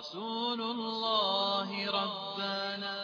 رسول الله ربنا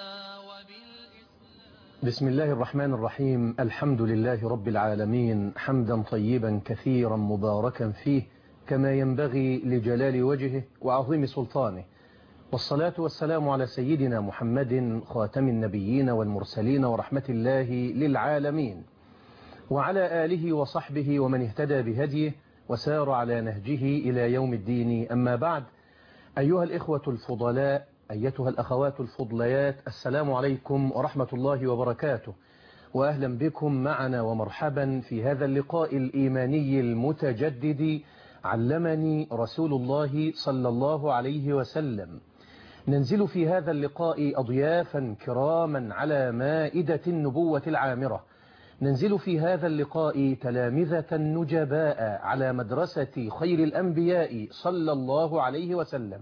بسم الله الرحمن الرحيم الحمد لله رب العالمين حمدا طيبا كثيرا مباركا فيه كما ينبغي لجلال وجهه وعظيم سلطانه والصلاة والسلام على سيدنا محمد خاتم النبيين والمرسلين ورحمة الله للعالمين وعلى آله وصحبه ومن اهتدى بهديه وسار على نهجه إلى يوم الدين أما بعد أيها الإخوة الفضلاء أيتها الأخوات الفضليات السلام عليكم ورحمة الله وبركاته وأهلا بكم معنا ومرحبا في هذا اللقاء الإيماني المتجدد علمني رسول الله صلى الله عليه وسلم ننزل في هذا اللقاء أضيافا كراما على مائدة النبوة العامرة ننزل في هذا اللقاء تلامذة نجباء على مدرسة خير الأنبياء صلى الله عليه وسلم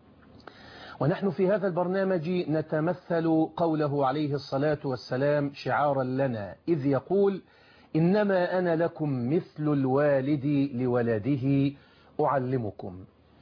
ونحن في هذا البرنامج نتمثل قوله عليه الصلاة والسلام شعارا لنا إذ يقول إنما أنا لكم مثل الوالد لولده أعلمكم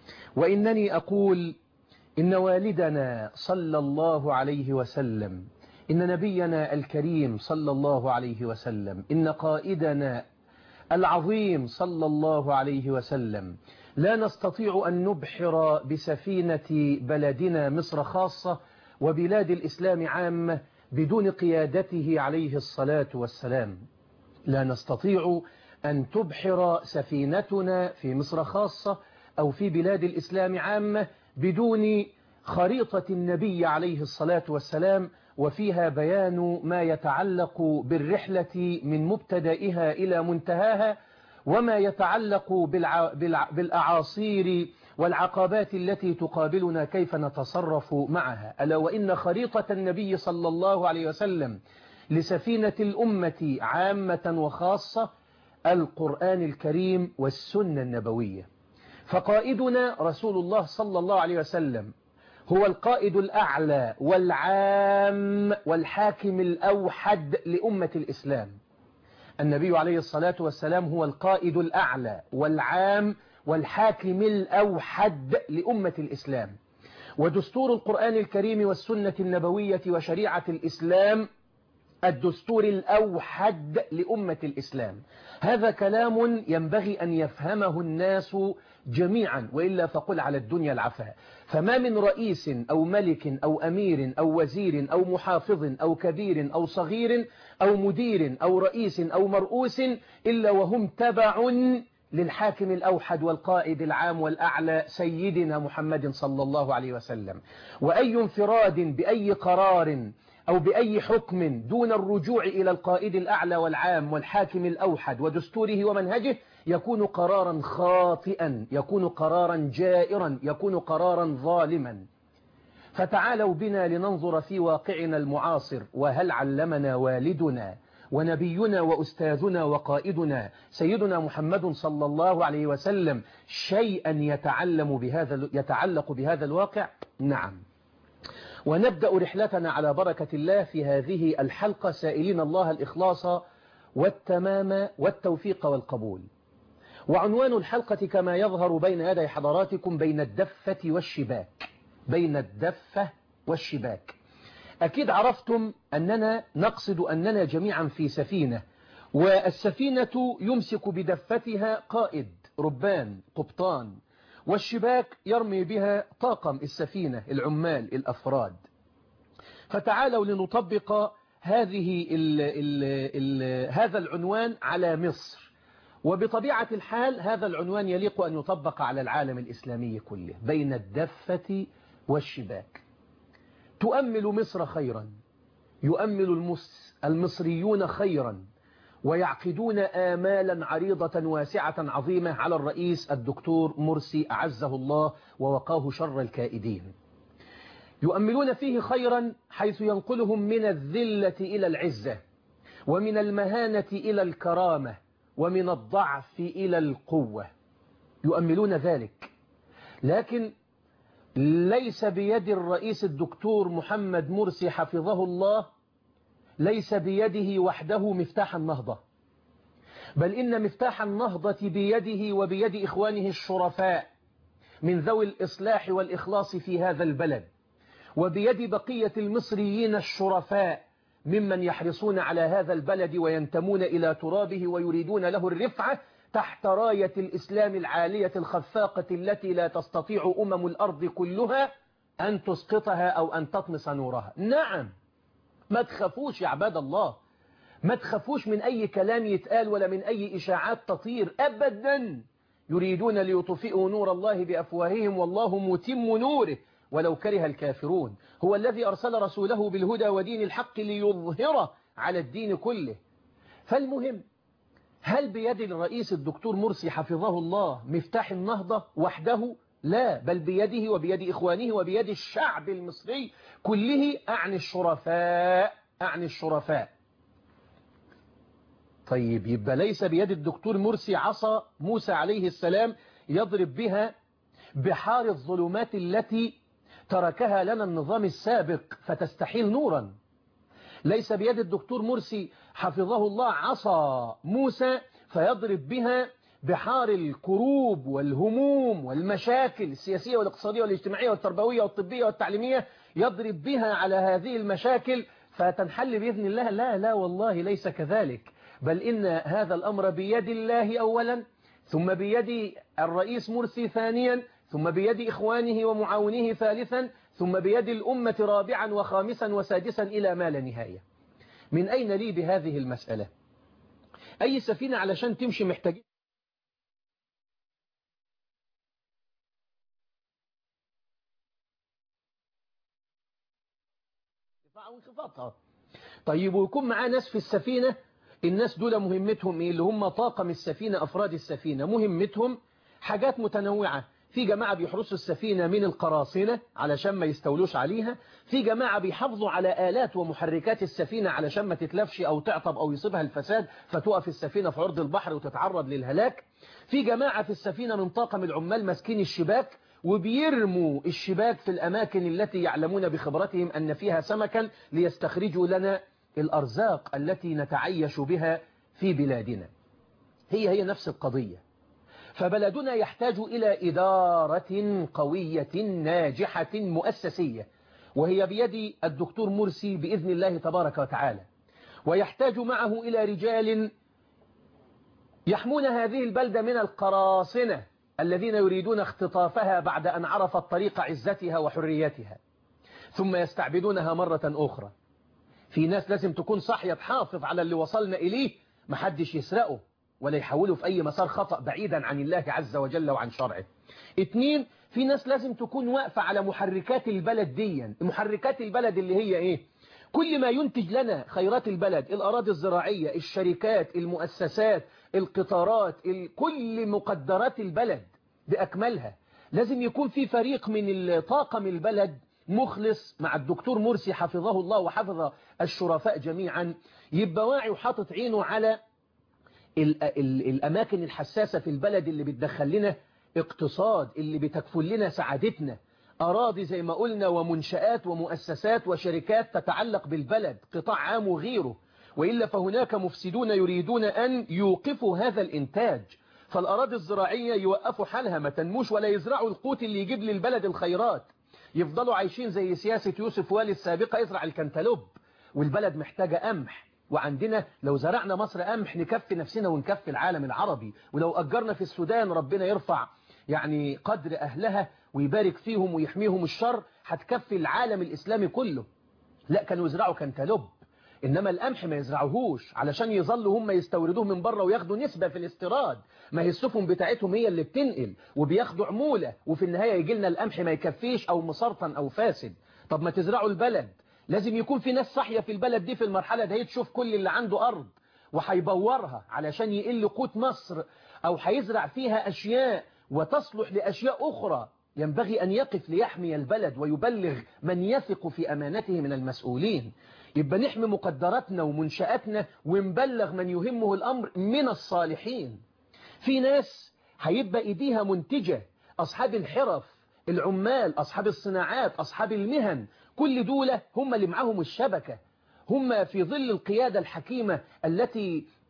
وإنني أقول إن والدنا صلى الله عليه وسلم إن نبينا الكريم صلى الله عليه وسلم إن قائدنا العظيم صلى الله عليه وسلم لا نستطيع أن نبحر بسفينة بلدنا مصر خاصة وبلاد الإسلام عامة بدون قيادته عليه الصلاة والسلام لا نستطيع أن تبحر سفينتنا في مصر خاصة أو في بلاد الإسلام عامة بدون خريطة النبي عليه الصلاة والسلام وفيها بيان ما يتعلق بالرحلة من مبتدئها إلى منتهاها وما يتعلق بالع... بالع... بالأعاصير والعقبات التي تقابلنا كيف نتصرف معها ألا وإن خريطة النبي صلى الله عليه وسلم لسفينة الأمة عامة وخاصة القرآن الكريم والسنة النبوية فقائدنا رسول الله صلى الله عليه وسلم هو القائد الأعلى والعام والحاكم الأوحد لأمة الإسلام النبي عليه الصلاة والسلام هو القائد الأعلى والعام والحاكم الأوحد لأمة الإسلام ودستور القرآن الكريم والسنة النبوية وشريعة الإسلام الدستور الأوحد لأمة الإسلام هذا كلام ينبغي أن يفهمه الناس جميعا وإلا فقل على الدنيا العفاء فما من رئيس أو ملك أو أمير أو وزير أو محافظ أو كبير أو صغير أو مدير أو رئيس أو مرؤوس إلا وهم تبع للحاكم الأوحد والقائد العام والأعلى سيدنا محمد صلى الله عليه وسلم وأي انفراد بأي قرار أو بأي حكم دون الرجوع إلى القائد الأعلى والعام والحاكم الأوحد ودستوره ومنهجه يكون قرارا خاطئا يكون قرارا جائرا يكون قرارا ظالما فتعالوا بنا لننظر في واقعنا المعاصر وهل علمنا والدنا ونبينا وأستاذنا وقائدنا سيدنا محمد صلى الله عليه وسلم شيئا يتعلم بهذا يتعلق بهذا الواقع نعم ونبدأ رحلتنا على بركة الله في هذه الحلقة سائلين الله الإخلاص والتمام والتوفيق والقبول وعنوان الحلقة كما يظهر بين يدي حضراتكم بين الدفة والشباك بين الدفة والشباك أكيد عرفتم أننا نقصد أننا جميعا في سفينة والسفينة يمسك بدفتها قائد ربان قبطان والشباك يرمي بها طاقم السفينة العمال الأفراد فتعالوا لنطبق هذه ال ال ال هذا العنوان على مصر وبطبيعة الحال هذا العنوان يليق أن يطبق على العالم الإسلامي كله بين الدفة والشباك تؤمل مصر خيرا يؤمل المس المصريون خيرا ويعقدون آمالا عريضة واسعة عظيمة على الرئيس الدكتور مرسي أعزه الله ووقاه شر الكائدين يؤملون فيه خيرا حيث ينقلهم من الذلة إلى العزة ومن المهانة إلى الكرامة ومن الضعف إلى القوة يؤملون ذلك لكن ليس بيد الرئيس الدكتور محمد مرسي حفظه الله ليس بيده وحده مفتاح النهضة بل إن مفتاح النهضة بيده وبيد إخوانه الشرفاء من ذوي الإصلاح والإخلاص في هذا البلد وبيد بقية المصريين الشرفاء ممن يحرصون على هذا البلد وينتمون إلى ترابه ويريدون له الرفعة تحت راية الإسلام العالية الخفاقة التي لا تستطيع أمم الأرض كلها أن تسقطها أو أن تطمس نورها نعم ما تخافوش يا عباد الله ما تخافوش من أي كلام يتقال ولا من أي إشاعات تطير أبدا يريدون ليطفئوا نور الله بأفواههم والله متم نوره ولو كره الكافرون هو الذي أرسل رسوله بالهدى ودين الحق ليظهره على الدين كله فالمهم هل بيد الرئيس الدكتور مرسي حفظه الله مفتاح النهضة وحده لا بل بيده وبيد إخوانه وبيد الشعب المصري كله أعني الشرفاء أعني الشرفاء طيب يبقى ليس بيد الدكتور مرسي عصا موسى عليه السلام يضرب بها بحار الظلمات التي تركها لنا النظام السابق فتستحيل نورا ليس بيد الدكتور مرسي حفظه الله عصا موسى فيضرب بها بحار الكروب والهموم والمشاكل السياسية والاقتصادية والاجتماعية والتربوية والطبية والتعليمية يضرب بها على هذه المشاكل فتنحل بإذن الله لا لا والله ليس كذلك بل إن هذا الأمر بيد الله أولا ثم بيد الرئيس مرسي ثانيا ثم بيد إخوانه ومعاونيه ثالثا ثم بيد الأمة رابعا وخامسا وسادسا إلى ما لا نهاية من أين لي بهذه المسألة أي سفينة علشان تمشي محتاجين وانخفاضها طيب ويكون معاه ناس في السفينة الناس دول مهمتهم ايه اللي هم طاقم السفينة أفراد السفينة مهمتهم حاجات متنوعة في جماعة بيحرسوا السفينة من القراصنة علشان ما يستولوش عليها في جماعة بيحافظوا على آلات ومحركات السفينة علشان ما تتلفش أو تعطب أو يصيبها الفساد فتقف السفينة في عرض البحر وتتعرض للهلاك في جماعة في السفينة من طاقم العمال ماسكين الشباك وبيرموا الشباك في الأماكن التي يعلمون بخبرتهم أن فيها سمكا ليستخرجوا لنا الأرزاق التي نتعيش بها في بلادنا هي هي نفس القضية فبلدنا يحتاج إلى إدارة قوية ناجحة مؤسسية وهي بيد الدكتور مرسي بإذن الله تبارك وتعالى ويحتاج معه إلى رجال يحمون هذه البلدة من القراصنة الذين يريدون اختطافها بعد أن عرفت طريق عزتها وحريتها ثم يستعبدونها مرة أخرى في ناس لازم تكون صحية تحافظ على اللي وصلنا إليه محدش يسرقه ولا يحوله في أي مسار خطأ بعيدا عن الله عز وجل وعن شرعه اتنين في ناس لازم تكون واقفة على محركات البلد ديا محركات البلد اللي هي ايه كل ما ينتج لنا خيرات البلد الأراضي الزراعية الشركات المؤسسات القطارات كل مقدرات البلد بأكملها لازم يكون في فريق من طاقم البلد مخلص مع الدكتور مرسي حفظه الله وحفظ الشرفاء جميعا يبقى واعي وحاطط عينه على ال ال الأماكن الحساسة في البلد اللي بتدخل لنا اقتصاد اللي بتكفل لنا سعادتنا أراضي زي ما قلنا ومنشآت ومؤسسات وشركات تتعلق بالبلد قطاع عام وغيره وإلا فهناك مفسدون يريدون أن يوقفوا هذا الإنتاج فالأراضي الزراعية يوقفوا حالها ما تنموش ولا يزرعوا القوت اللي يجيب للبلد الخيرات يفضلوا عايشين زي سياسة يوسف والي السابقة يزرع الكنتالوب والبلد محتاجة قمح وعندنا لو زرعنا مصر قمح نكفي نفسنا ونكفي العالم العربي ولو أجرنا في السودان ربنا يرفع يعني قدر أهلها ويبارك فيهم ويحميهم الشر هتكفي العالم الإسلامي كله لا كانوا يزرعوا كنتالوب إنما القمح ما يزرعوهوش علشان يظلوا هم يستوردوه من بره وياخدوا نسبة في الاستيراد ما هي السفن بتاعتهم هي اللي بتنقل وبياخدوا عمولة وفي النهاية يجي لنا القمح ما يكفيش أو مسرطن أو فاسد طب ما تزرعوا البلد لازم يكون في ناس صحية في البلد دي في المرحلة دي تشوف كل اللي عنده أرض وهيبورها علشان يقل قوت مصر أو هيزرع فيها أشياء وتصلح لأشياء أخرى ينبغي أن يقف ليحمي البلد ويبلغ من يثق في أمانته من المسؤولين يبقى نحمي مقدراتنا ومنشآتنا ونبلغ من يهمه الأمر من الصالحين في ناس هيبقى إيديها منتجة أصحاب الحرف العمال أصحاب الصناعات أصحاب المهن كل دولة هم اللي معاهم الشبكة هم في ظل القيادة الحكيمة التي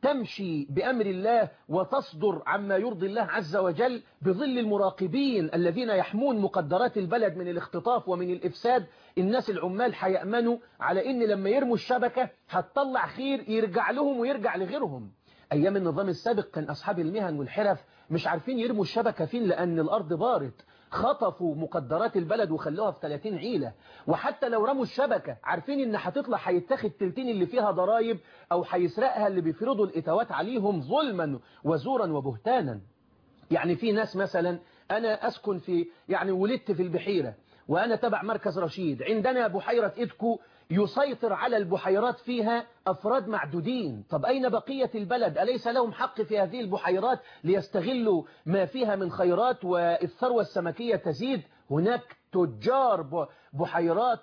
تمشي بأمر الله وتصدر عما يرضي الله عز وجل بظل المراقبين الذين يحمون مقدرات البلد من الاختطاف ومن الإفساد الناس العمال هيأمنوا على إن لما يرموا الشبكة هتطلع خير يرجع لهم ويرجع لغيرهم أيام النظام السابق كان أصحاب المهن والحرف مش عارفين يرموا الشبكة فين لأن الأرض بارت خطفوا مقدرات البلد وخلوها في 30 عيلة وحتى لو رموا الشبكة عارفين ان هتطلع هيتاخد تلتين اللي فيها ضرايب او هيسرقها اللي بيفرضوا الاتوات عليهم ظلما وزورا وبهتانا يعني في ناس مثلا انا اسكن في يعني ولدت في البحيرة وانا تبع مركز رشيد عندنا بحيرة إدكو يسيطر على البحيرات فيها أفراد معدودين طب أين بقية البلد أليس لهم حق في هذه البحيرات ليستغلوا ما فيها من خيرات والثروة السمكية تزيد هناك تجار بحيرات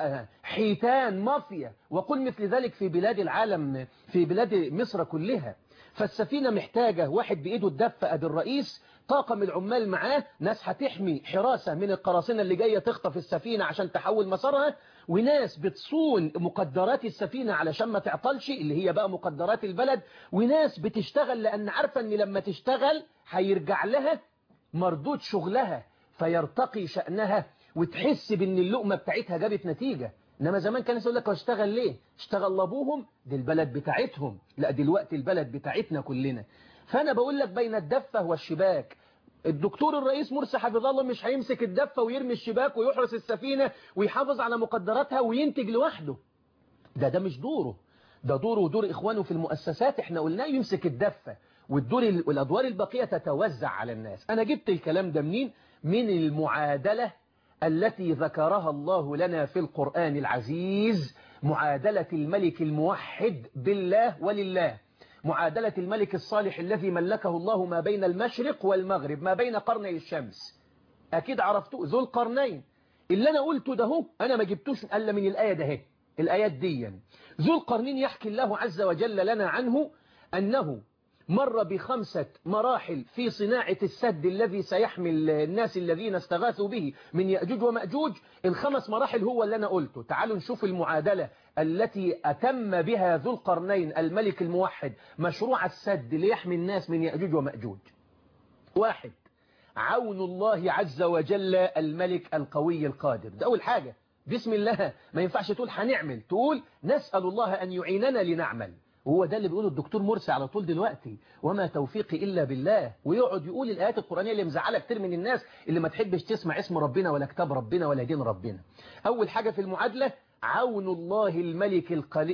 حيتان مافيا وقل مثل ذلك في بلاد العالم في بلاد مصر كلها فالسفينة محتاجة واحد بإيده الدفة أدي الرئيس طاقم العمال معاه ناس هتحمي حراسة من القراصنة اللي جاية تخطف السفينة عشان تحول مسارها وناس بتصون مقدرات السفينة علشان ما تعطلش اللي هي بقى مقدرات البلد وناس بتشتغل لأن عارفة أن لما تشتغل هيرجع لها مردود شغلها فيرتقي شأنها وتحس بأن اللقمة بتاعتها جابت نتيجة إنما زمان كان يقول لك اشتغل ليه اشتغل لابوهم دي البلد بتاعتهم لا دلوقتي البلد بتاعتنا كلنا فأنا بقول لك بين الدفة والشباك الدكتور الرئيس مرسي حفظ الله مش هيمسك الدفة ويرمي الشباك ويحرس السفينة ويحافظ على مقدراتها وينتج لوحده ده ده مش دوره ده دوره ودور إخوانه في المؤسسات احنا قلناه يمسك الدفة والدور والأدوار الباقية تتوزع على الناس أنا جبت الكلام ده منين من المعادلة التي ذكرها الله لنا في القرآن العزيز معادلة الملك الموحد بالله ولله معادلة الملك الصالح الذي ملكه الله ما بين المشرق والمغرب ما بين قرني الشمس أكيد عرفتوا ذو القرنين اللي أنا قلته ده هو أنا ما جبتوش ألا من الآية ده هي الآيات دي ذو القرنين يحكي الله عز وجل لنا عنه أنه مر بخمسة مراحل في صناعة السد الذي سيحمل الناس الذين استغاثوا به من يأجوج ومأجوج الخمس مراحل هو اللي أنا قلته تعالوا نشوف المعادلة التي أتم بها ذو القرنين الملك الموحد مشروع السد ليحمي الناس من يأجوج ومأجوج واحد عون الله عز وجل الملك القوي القادر ده أول حاجة بسم الله ما ينفعش تقول هنعمل تقول نسأل الله أن يعيننا لنعمل وهو ده اللي بيقوله الدكتور مرسي على طول دلوقتي وما توفيقي إلا بالله ويقعد يقول الآيات القرآنية اللي مزعلة كتير من الناس اللي ما تحبش تسمع اسم ربنا ولا كتاب ربنا ولا دين ربنا أول حاجة في المعادلة عون الله الملك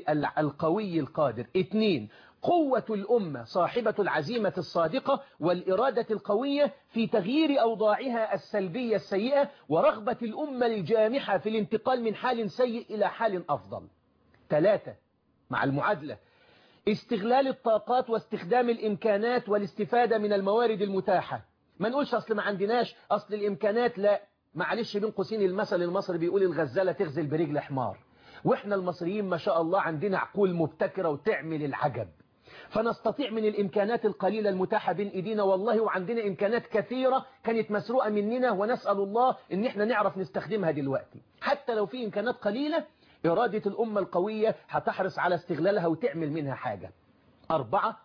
القوي القادر اثنين قوة الأمة صاحبة العزيمة الصادقة والإرادة القوية في تغيير أوضاعها السلبية السيئة ورغبة الأمة الجامحة في الانتقال من حال سيء إلى حال أفضل ثلاثة مع المعادلة استغلال الطاقات واستخدام الإمكانات والاستفادة من الموارد المتاحة ما نقولش أصل ما عندناش أصل الإمكانات لا معلش بين قوسين المثل المصري بيقول الغزالة تغزل برجل حمار وإحنا المصريين ما شاء الله عندنا عقول مبتكرة وتعمل العجب فنستطيع من الإمكانات القليلة المتاحة بين إيدينا والله وعندنا إمكانات كثيرة كانت مسروقة مننا ونسأل الله إن إحنا نعرف نستخدمها دلوقتي حتى لو في إمكانات قليلة إرادة الأمة القوية هتحرص على استغلالها وتعمل منها حاجة أربعة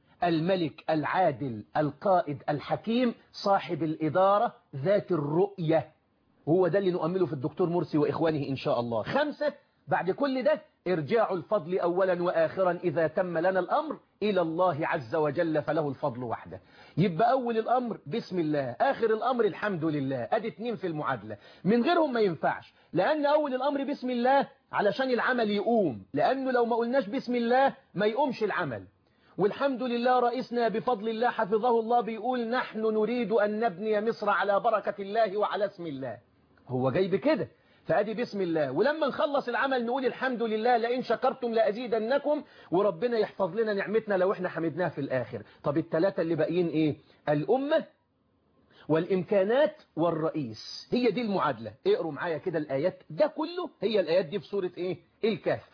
الملك العادل القائد الحكيم صاحب الإدارة ذات الرؤية هو ده اللي نؤمله في الدكتور مرسي وإخوانه إن شاء الله خمسة بعد كل ده ارجاع الفضل أولا وآخرا إذا تم لنا الأمر إلى الله عز وجل فله الفضل وحده يبقى أول الأمر بسم الله آخر الأمر الحمد لله أدي اتنين في المعادلة من غيرهم ما ينفعش لأن أول الأمر بسم الله علشان العمل يقوم لأنه لو ما قلناش بسم الله ما يقومش العمل والحمد لله رئيسنا بفضل الله حفظه الله بيقول نحن نريد أن نبني مصر على بركة الله وعلى اسم الله هو جاي بكده فأدي بسم الله ولما نخلص العمل نقول الحمد لله لئن شكرتم لأزيدنكم وربنا يحفظ لنا نعمتنا لو احنا حمدناها في الآخر طب الثلاثة اللي باقيين ايه الأمة والإمكانات والرئيس هي دي المعادلة اقروا معايا كده الآيات ده كله هي الآيات دي في سورة ايه الكهف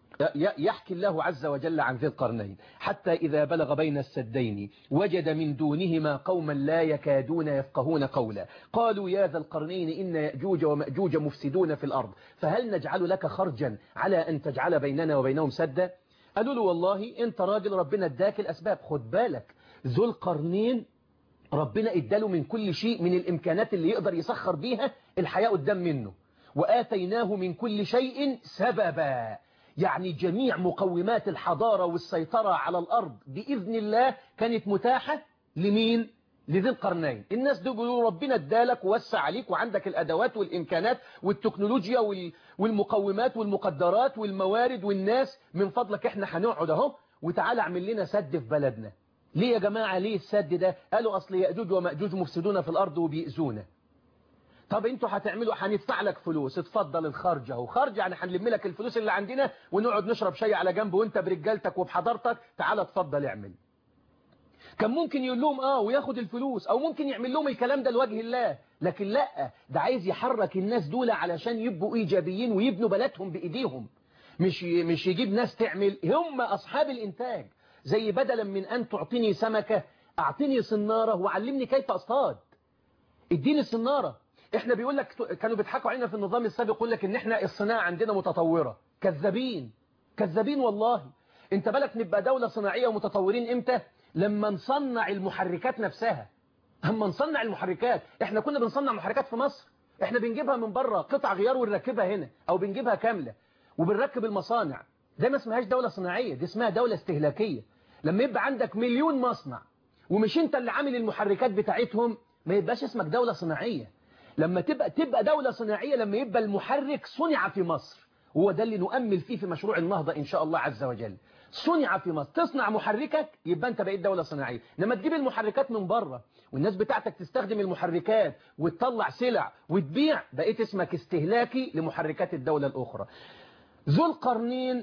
يحكي الله عز وجل عن ذي القرنين حتى إذا بلغ بين السدين وجد من دونهما قوما لا يكادون يفقهون قولا قالوا يا ذا القرنين إن يأجوج ومأجوج مفسدون في الأرض فهل نجعل لك خرجا على أن تجعل بيننا وبينهم سدا قالوا له والله انت راجل ربنا اداك الاسباب خد بالك ذو القرنين ربنا اداله من كل شيء من الامكانات اللي يقدر يسخر بيها الحياة قدام منه وآتيناه من كل شيء سببا يعني جميع مقومات الحضارة والسيطرة على الأرض بإذن الله كانت متاحة لمين؟ لذي القرنين الناس دول بيقولوا ربنا ادالك ووسع عليك وعندك الأدوات والإمكانات والتكنولوجيا والمقومات والمقدرات والموارد والناس من فضلك احنا هنقعد اهو وتعالى اعمل لنا سد في بلدنا ليه يا جماعة ليه السد ده قالوا أصل يأجوج ومأجوج مفسدون في الأرض وبيأذونا طب انتوا هتعملوا هندفع لك فلوس اتفضل الخرج اهو خرج يعني هنلم لك الفلوس اللي عندنا ونقعد نشرب شاي على جنب وانت برجالتك وبحضرتك تعالى اتفضل اعمل كان ممكن يقول لهم اه وياخد الفلوس او ممكن يعمل لهم الكلام ده لوجه الله لكن لا ده عايز يحرك الناس دول علشان يبقوا ايجابيين ويبنوا بلدهم بايديهم مش مش يجيب ناس تعمل هم اصحاب الانتاج زي بدلا من ان تعطيني سمكة اعطيني صنارة وعلمني كيف اصطاد اديني الصنارة احنا بيقول لك كانوا بيضحكوا علينا في النظام السابق يقول لك ان احنا الصناعة عندنا متطورة كذابين كذابين والله انت بالك نبقى دولة صناعية ومتطورين امتى لما نصنع المحركات نفسها اما نصنع المحركات احنا كنا بنصنع محركات في مصر احنا بنجيبها من بره قطع غيار ونركبها هنا او بنجيبها كاملة وبنركب المصانع ده ما اسمهاش دولة صناعية دي اسمها دولة استهلاكية لما يبقى عندك مليون مصنع ومش انت اللي عامل المحركات بتاعتهم ما يبقاش اسمك دولة صناعية لما تبقى تبقى دولة صناعية لما يبقى المحرك صنع في مصر هو ده اللي نؤمل فيه في مشروع النهضة إن شاء الله عز وجل صنع في مصر تصنع محركك يبقى انت بقيت دولة صناعية لما تجيب المحركات من بره والناس بتاعتك تستخدم المحركات وتطلع سلع وتبيع بقيت اسمك استهلاكي لمحركات الدولة الأخرى ذو القرنين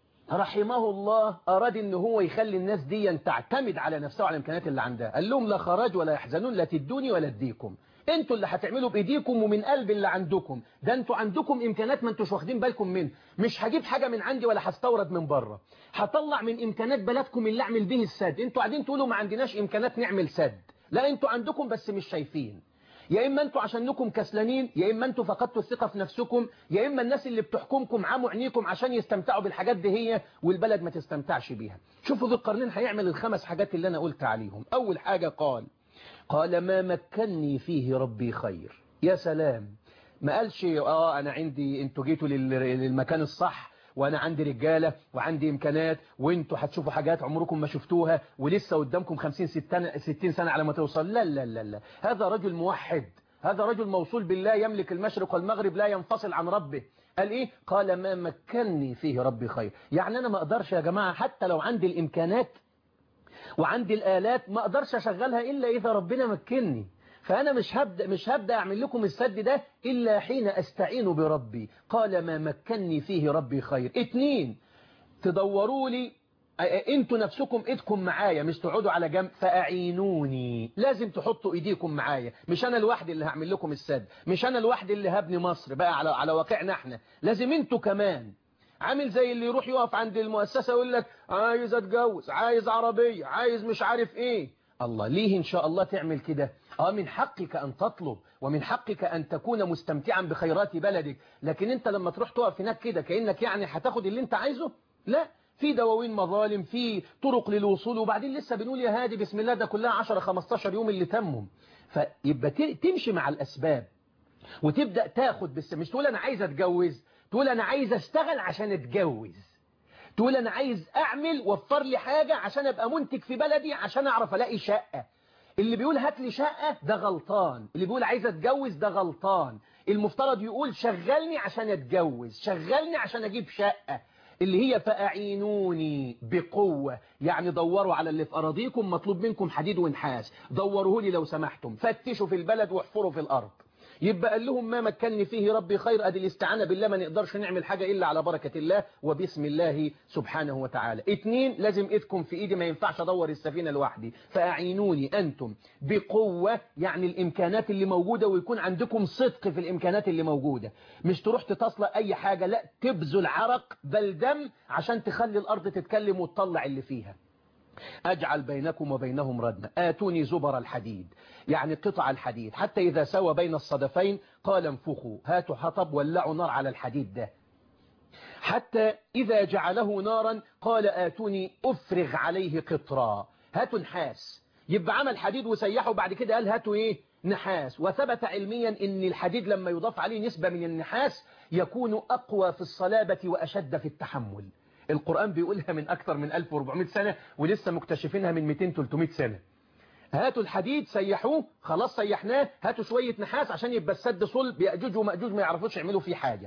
رحمه الله أراد ان هو يخلي الناس دي تعتمد على نفسها وعلى الامكانيات اللي عندها قال لهم لا خراج ولا يحزنون لا تدوني ولا اديكم انتوا اللي هتعملوا بايديكم ومن قلب اللي عندكم ده انتوا عندكم امكانات ما انتوش واخدين بالكم منه مش هجيب حاجة من عندي ولا هستورد من بره هطلع من امكانات بلدكم اللي اعمل به السد انتوا قاعدين تقولوا ما عندناش امكانات نعمل سد لا انتوا عندكم بس مش شايفين يا إما أنتوا عشانكم كسلانين يا إما أنتوا فقدتوا الثقة في نفسكم يا إما الناس اللي بتحكمكم عموا عينيكم عشان يستمتعوا بالحاجات دي هي والبلد ما تستمتعش بيها شوفوا ذو القرنين هيعمل الخمس حاجات اللي أنا قلت عليهم أول حاجة قال قال ما مكني فيه ربي خير يا سلام ما قالش آه أنا عندي أنتوا جيتوا للمكان الصح وانا عندي رجالة وعندي امكانات وانتوا هتشوفوا حاجات عمركم ما شفتوها ولسه قدامكم 50 60 سنة على ما توصل لا لا لا لا هذا رجل موحد هذا رجل موصول بالله يملك المشرق والمغرب لا ينفصل عن ربه قال ايه قال ما مكنني فيه ربي خير يعني انا ما اقدرش يا جماعة حتى لو عندي الامكانات وعندي الالات ما اقدرش اشغلها الا اذا ربنا مكنني فأنا مش هبدأ, مش هبدأ أعمل لكم السد ده إلا حين أستعين بربي قال ما مكنني فيه ربي خير اتنين تدوروا لي انتوا نفسكم ايدكم معايا مش تقعدوا على جنب فأعينوني لازم تحطوا ايديكم معايا مش انا الواحد اللي هعمل لكم السد مش انا الواحد اللي هبني مصر بقى على على واقعنا احنا لازم انتوا كمان عامل زي اللي يروح يقف عند المؤسسة يقول لك عايز اتجوز عايز عربية عايز مش عارف ايه الله ليه إن شاء الله تعمل كده آه من حقك أن تطلب ومن حقك أن تكون مستمتعا بخيرات بلدك لكن أنت لما تروح تقف هناك كده كأنك يعني هتاخد اللي أنت عايزه لا في دواوين مظالم في طرق للوصول وبعدين لسه بنقول يا هادي بسم الله ده كلها 10-15 يوم اللي تمهم فيبقى تمشي مع الأسباب وتبدأ تاخد بس مش تقول أنا عايز أتجوز تقول أنا عايز أشتغل عشان أتجوز تقول أنا عايز أعمل وفر لي حاجة عشان أبقى منتج في بلدي عشان أعرف ألاقي شقة اللي بيقول هات لي شقة ده غلطان اللي بيقول عايز أتجوز ده غلطان المفترض يقول شغلني عشان أتجوز شغلني عشان أجيب شقة اللي هي فأعينوني بقوة يعني دوروا على اللي في أراضيكم مطلوب منكم حديد ونحاس دوروه لي لو سمحتم فتشوا في البلد واحفروا في الأرض يبقى قال لهم ما مكنني فيه ربي خير ادي الاستعانة بالله ما نقدرش نعمل حاجة إلا على بركة الله وبسم الله سبحانه وتعالى اتنين لازم ايدكم في ايدي ما ينفعش ادور السفينة لوحدي فأعينوني أنتم بقوة يعني الإمكانات اللي موجودة ويكون عندكم صدق في الإمكانات اللي موجودة مش تروح تتصل أي حاجة لا تبذل عرق بل دم عشان تخلي الأرض تتكلم وتطلع اللي فيها أجعل بينكم وبينهم ردما آتوني زبر الحديد يعني قطع الحديد حتى إذا سوى بين الصدفين قال انفخوا هاتوا حطب ولعوا نار على الحديد ده حتى إذا جعله نارا قال آتوني أفرغ عليه قطرا هاتوا نحاس يبقى عمل حديد وسيحه بعد كده قال هاتوا إيه نحاس وثبت علميا ان الحديد لما يضاف عليه نسبة من النحاس يكون أقوى في الصلابة وأشد في التحمل القرآن بيقولها من أكثر من 1400 سنة ولسه مكتشفينها من 200-300 سنة هاتوا الحديد سيحوه خلاص سيحناه هاتوا شوية نحاس عشان يبقى السد صلب يأجوج ومأجوج ما يعرفوش يعملوا فيه حاجة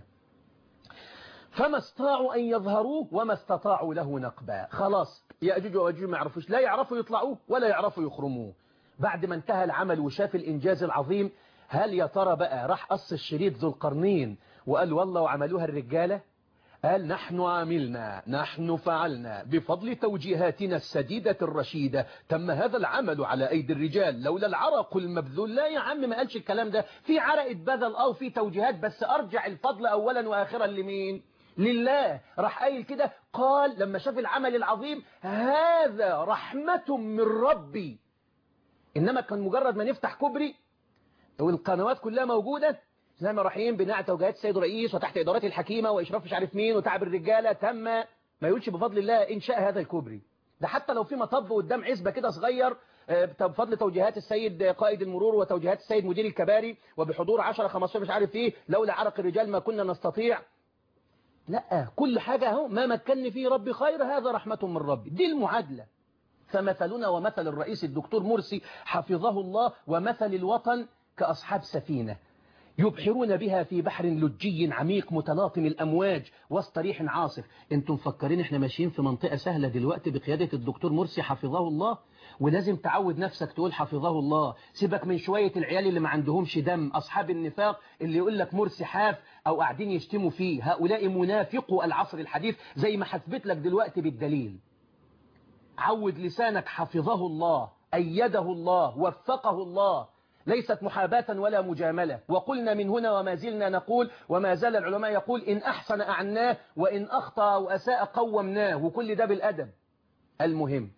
فما استطاعوا أن يظهروه وما استطاعوا له نقبا خلاص يأجوج ومأجوج ما يعرفوش لا يعرفوا يطلعوه ولا يعرفوا يخرموه بعد ما انتهى العمل وشاف الإنجاز العظيم هل يا ترى بقى راح قص الشريط ذو القرنين وقال والله وعملوها الرجالة قال نحن عملنا نحن فعلنا بفضل توجيهاتنا السديدة الرشيدة تم هذا العمل على أيدي الرجال لولا العرق المبذول لا يا عم ما قالش الكلام ده في عرق اتبذل أو في توجيهات بس أرجع الفضل أولا وآخرا لمين لله راح قايل كده قال لما شاف العمل العظيم هذا رحمة من ربي إنما كان مجرد ما نفتح كوبري والقنوات كلها موجودة زي ما رايحين بناء توجيهات السيد الرئيس وتحت إدارات الحكيمة وإشراف مش عارف مين وتعب الرجالة تم ما يقولش بفضل الله إنشاء هذا الكوبري ده حتى لو في مطب قدام عزبة كده صغير بفضل توجيهات السيد قائد المرور وتوجيهات السيد مدير الكباري وبحضور 10 15 مش عارف ايه لولا عرق الرجال ما كنا نستطيع لا كل حاجة اهو ما مكنني فيه ربي خير هذا رحمة من ربي دي المعادلة فمثلنا ومثل الرئيس الدكتور مرسي حفظه الله ومثل الوطن كأصحاب سفينة يبحرون بها في بحر لجي عميق متلاطم الأمواج وسط ريح عاصف انتم مفكرين احنا ماشيين في منطقة سهلة دلوقتي بقيادة الدكتور مرسي حفظه الله ولازم تعود نفسك تقول حفظه الله سيبك من شوية العيال اللي ما عندهمش دم أصحاب النفاق اللي يقول لك مرسي حاف أو قاعدين يشتموا فيه هؤلاء منافقوا العصر الحديث زي ما حثبت لك دلوقتي بالدليل عود لسانك حفظه الله أيده الله وفقه الله ليست محاباة ولا مجاملة وقلنا من هنا وما زلنا نقول وما زال العلماء يقول إن أحسن أعناه وإن أخطأ وأساء قومناه وكل ده بالأدب المهم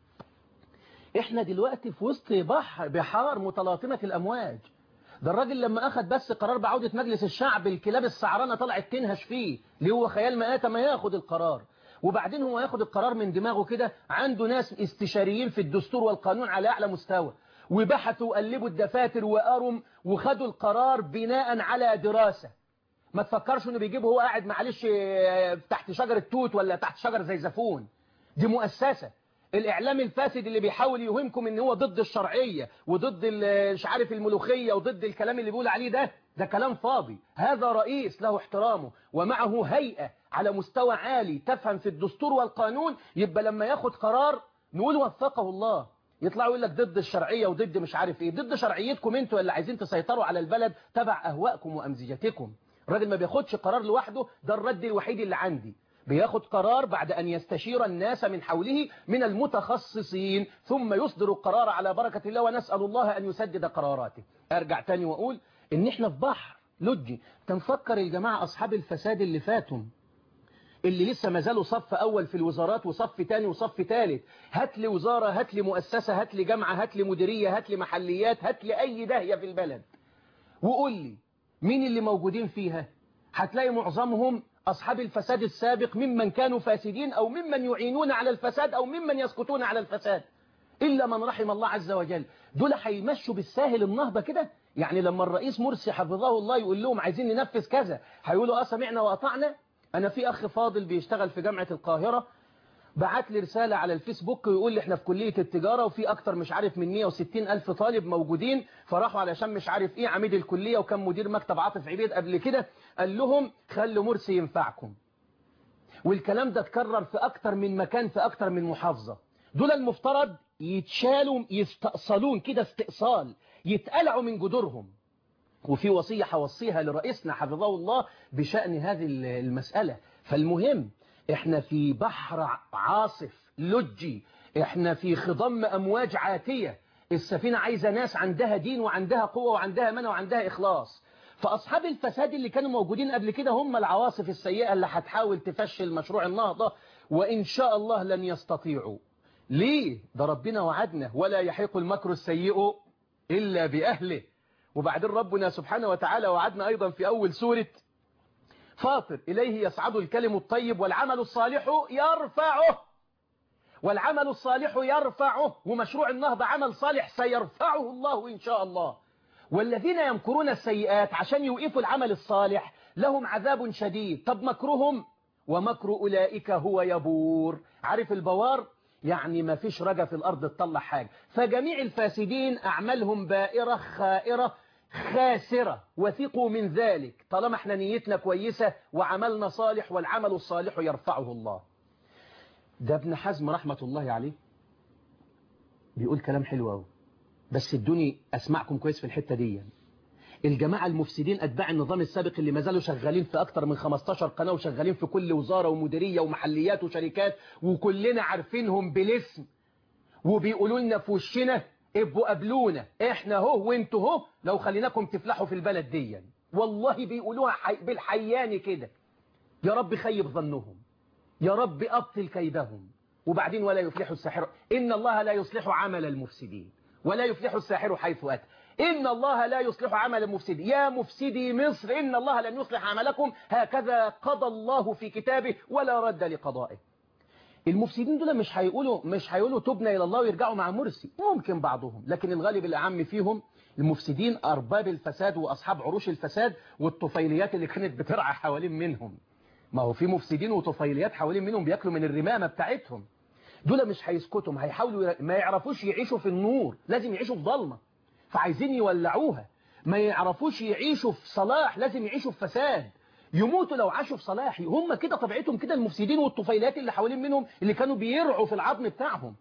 إحنا دلوقتي في وسط بحر بحار متلاطمة الأمواج ده الراجل لما أخذ بس قرار بعودة مجلس الشعب الكلاب السعرانة طلعت تنهش فيه اللي هو خيال مآتة ما ياخد القرار وبعدين هو ياخد القرار من دماغه كده عنده ناس استشاريين في الدستور والقانون على أعلى مستوى وبحثوا وقلبوا الدفاتر وقرم وخدوا القرار بناء على دراسة ما تفكرش انه بيجيبه هو قاعد معلش تحت شجرة توت ولا تحت شجر زي زفون دي مؤسسة الإعلام الفاسد اللي بيحاول يوهمكم ان هو ضد الشرعية وضد مش عارف الملوخية وضد الكلام اللي بيقول عليه ده ده كلام فاضي هذا رئيس له احترامه ومعه هيئة على مستوى عالي تفهم في الدستور والقانون يبقى لما ياخد قرار نقول وفقه الله يطلع يقول لك ضد الشرعية وضد مش عارف ايه ضد شرعيتكم انتوا اللي عايزين تسيطروا على البلد تبع اهوائكم وامزجتكم الراجل ما بياخدش قرار لوحده ده الرد الوحيد اللي عندي بياخد قرار بعد أن يستشير الناس من حوله من المتخصصين ثم يصدر القرار على بركة الله ونسأل الله أن يسدد قراراته أرجع تاني وأقول إن إحنا في بحر لجي تنفكر الجماعة أصحاب الفساد اللي فاتهم اللي لسه ما زالوا صف أول في الوزارات وصف تاني وصف تالت هات لي وزارة هات لي مؤسسة هات لي جامعة هات لي مديرية هات لي محليات هات لي أي داهية في البلد وقول لي مين اللي موجودين فيها هتلاقي معظمهم أصحاب الفساد السابق ممن كانوا فاسدين أو ممن يعينون على الفساد أو ممن يسكتون على الفساد إلا من رحم الله عز وجل دول هيمشوا بالساهل النهضة كده يعني لما الرئيس مرسي حفظه الله يقول لهم عايزين ننفذ كذا هيقولوا اه سمعنا وأطعنا أنا في أخ فاضل بيشتغل في جامعة القاهرة بعت لي رسالة على الفيسبوك ويقول لي احنا في كلية التجارة وفي أكتر مش عارف من 160 ألف طالب موجودين فراحوا علشان مش عارف إيه عميد الكلية وكان مدير مكتب عاطف عبيد قبل كده قال لهم خلوا مرسي ينفعكم والكلام ده اتكرر في أكتر من مكان في أكتر من محافظة دول المفترض يتشالوا يستأصلون كده استئصال يتقلعوا من جذورهم وفي وصية حوصيها لرئيسنا حفظه الله بشأن هذه المسألة فالمهم احنا في بحر عاصف لجي احنا في خضم امواج عاتية السفينة عايزة ناس عندها دين وعندها قوة وعندها منع وعندها اخلاص فاصحاب الفساد اللي كانوا موجودين قبل كده هم العواصف السيئة اللي هتحاول تفشل مشروع النهضة وان شاء الله لن يستطيعوا ليه ده ربنا وعدنا ولا يحيق المكر السيء الا باهله وبعدين ربنا سبحانه وتعالى وعدنا ايضا في اول سورة فاطر إليه يصعد الكلم الطيب والعمل الصالح يرفعه والعمل الصالح يرفعه ومشروع النهضة عمل صالح سيرفعه الله إن شاء الله والذين يمكرون السيئات عشان يوقفوا العمل الصالح لهم عذاب شديد طب مكرهم ومكر أولئك هو يبور عارف البوار يعني ما فيش رجا في الأرض تطلع حاجة فجميع الفاسدين أعمالهم بائرة خائرة خاسرة وثقوا من ذلك طالما احنا نيتنا كويسة وعملنا صالح والعمل الصالح يرفعه الله ده ابن حزم رحمة الله عليه بيقول كلام حلو قوي بس ادوني اسمعكم كويس في الحتة دي الجماعة المفسدين أتباع النظام السابق اللي ما زالوا شغالين في أكتر من 15 قناة وشغالين في كل وزارة ومديرية ومحليات وشركات وكلنا عارفينهم بالاسم وبيقولوا لنا في وشنا ابقوا قابلونا احنا هو وانتوا هو لو خليناكم تفلحوا في البلد دي والله بيقولوها حي... بالحيان كده يا رب خيب ظنهم يا رب أبطل كيدهم وبعدين ولا يفلح الساحر إن الله لا يصلح عمل المفسدين ولا يفلح الساحر حيث أتى إن الله لا يصلح عمل المفسدين يا مفسدي مصر إن الله لن يصلح عملكم هكذا قضى الله في كتابه ولا رد لقضائه المفسدين دول مش هيقولوا مش هيقولوا تبنا إلى الله ويرجعوا مع مرسي ممكن بعضهم لكن الغالب الأعم فيهم المفسدين أرباب الفساد وأصحاب عروش الفساد والطفيليات اللي كانت بترعى حوالين منهم ما هو في مفسدين وطفيليات حوالين منهم بياكلوا من الرمامة بتاعتهم دول مش هيسكتوا هيحاولوا ما يعرفوش يعيشوا في النور لازم يعيشوا في ظلمة فعايزين يولعوها ما يعرفوش يعيشوا في صلاح لازم يعيشوا في فساد يموتوا لو عاشوا في صلاح هم كده طبيعتهم كده المفسدين والطفيلات اللي حوالين منهم اللي كانوا بيرعوا في العظم بتاعهم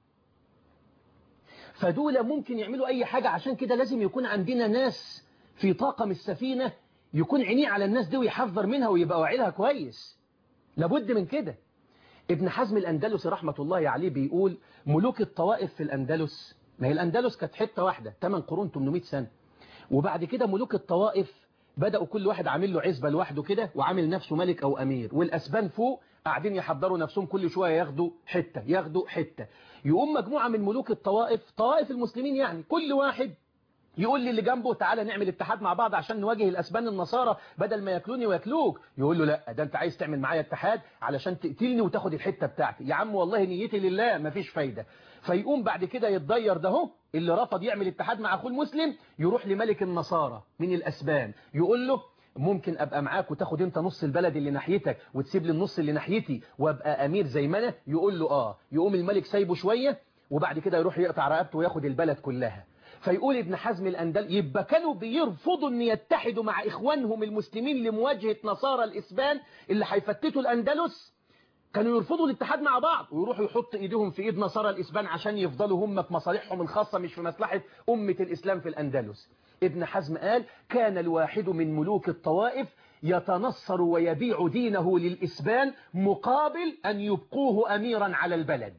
فدول ممكن يعملوا أي حاجة عشان كده لازم يكون عندنا ناس في طاقم السفينة يكون عينيه على الناس دي ويحذر منها ويبقى واعي لها كويس لابد من كده ابن حزم الأندلسي رحمة الله عليه بيقول ملوك الطوائف في الأندلس ما هي الأندلس كانت حتة واحدة 8 قرون 800 سنة وبعد كده ملوك الطوائف بدأوا كل واحد عامل له عزبة لوحده كده وعامل نفسه ملك أو أمير والأسبان فوق قاعدين يحضروا نفسهم كل شوية ياخدوا حتة ياخدوا حتة يقوم مجموعة من ملوك الطوائف طوائف المسلمين يعني كل واحد يقول لي اللي جنبه تعالى نعمل اتحاد مع بعض عشان نواجه الأسبان النصارى بدل ما ياكلوني وياكلوك يقول له لا ده انت عايز تعمل معايا اتحاد علشان تقتلني وتاخد الحتة بتاعتي يا عم والله نيتي لله مفيش فايدة فيقوم بعد كده يتضير ده هو اللي رفض يعمل اتحاد مع أخوه المسلم يروح لملك النصارى من الأسبان يقول له ممكن أبقى معاك وتاخد انت نص البلد اللي ناحيتك وتسيب لي النص اللي ناحيتي وابقى أمير زي ما انا يقول له آه يقوم الملك سايبه شوية وبعد كده يروح يقطع رقبته وياخد البلد كلها فيقول ابن حزم الأندل يبقى كانوا بيرفضوا ان يتحدوا مع إخوانهم المسلمين لمواجهة نصارى الإسبان اللي هيفتتوا الأندلس كانوا يرفضوا الاتحاد مع بعض ويروحوا يحط ايديهم في ايد نصارى الإسبان عشان يفضلوا هم في مصالحهم الخاصة مش في مصلحة أمة الإسلام في الأندلس ابن حزم قال كان الواحد من ملوك الطوائف يتنصر ويبيع دينه للإسبان مقابل أن يبقوه أميرا على البلد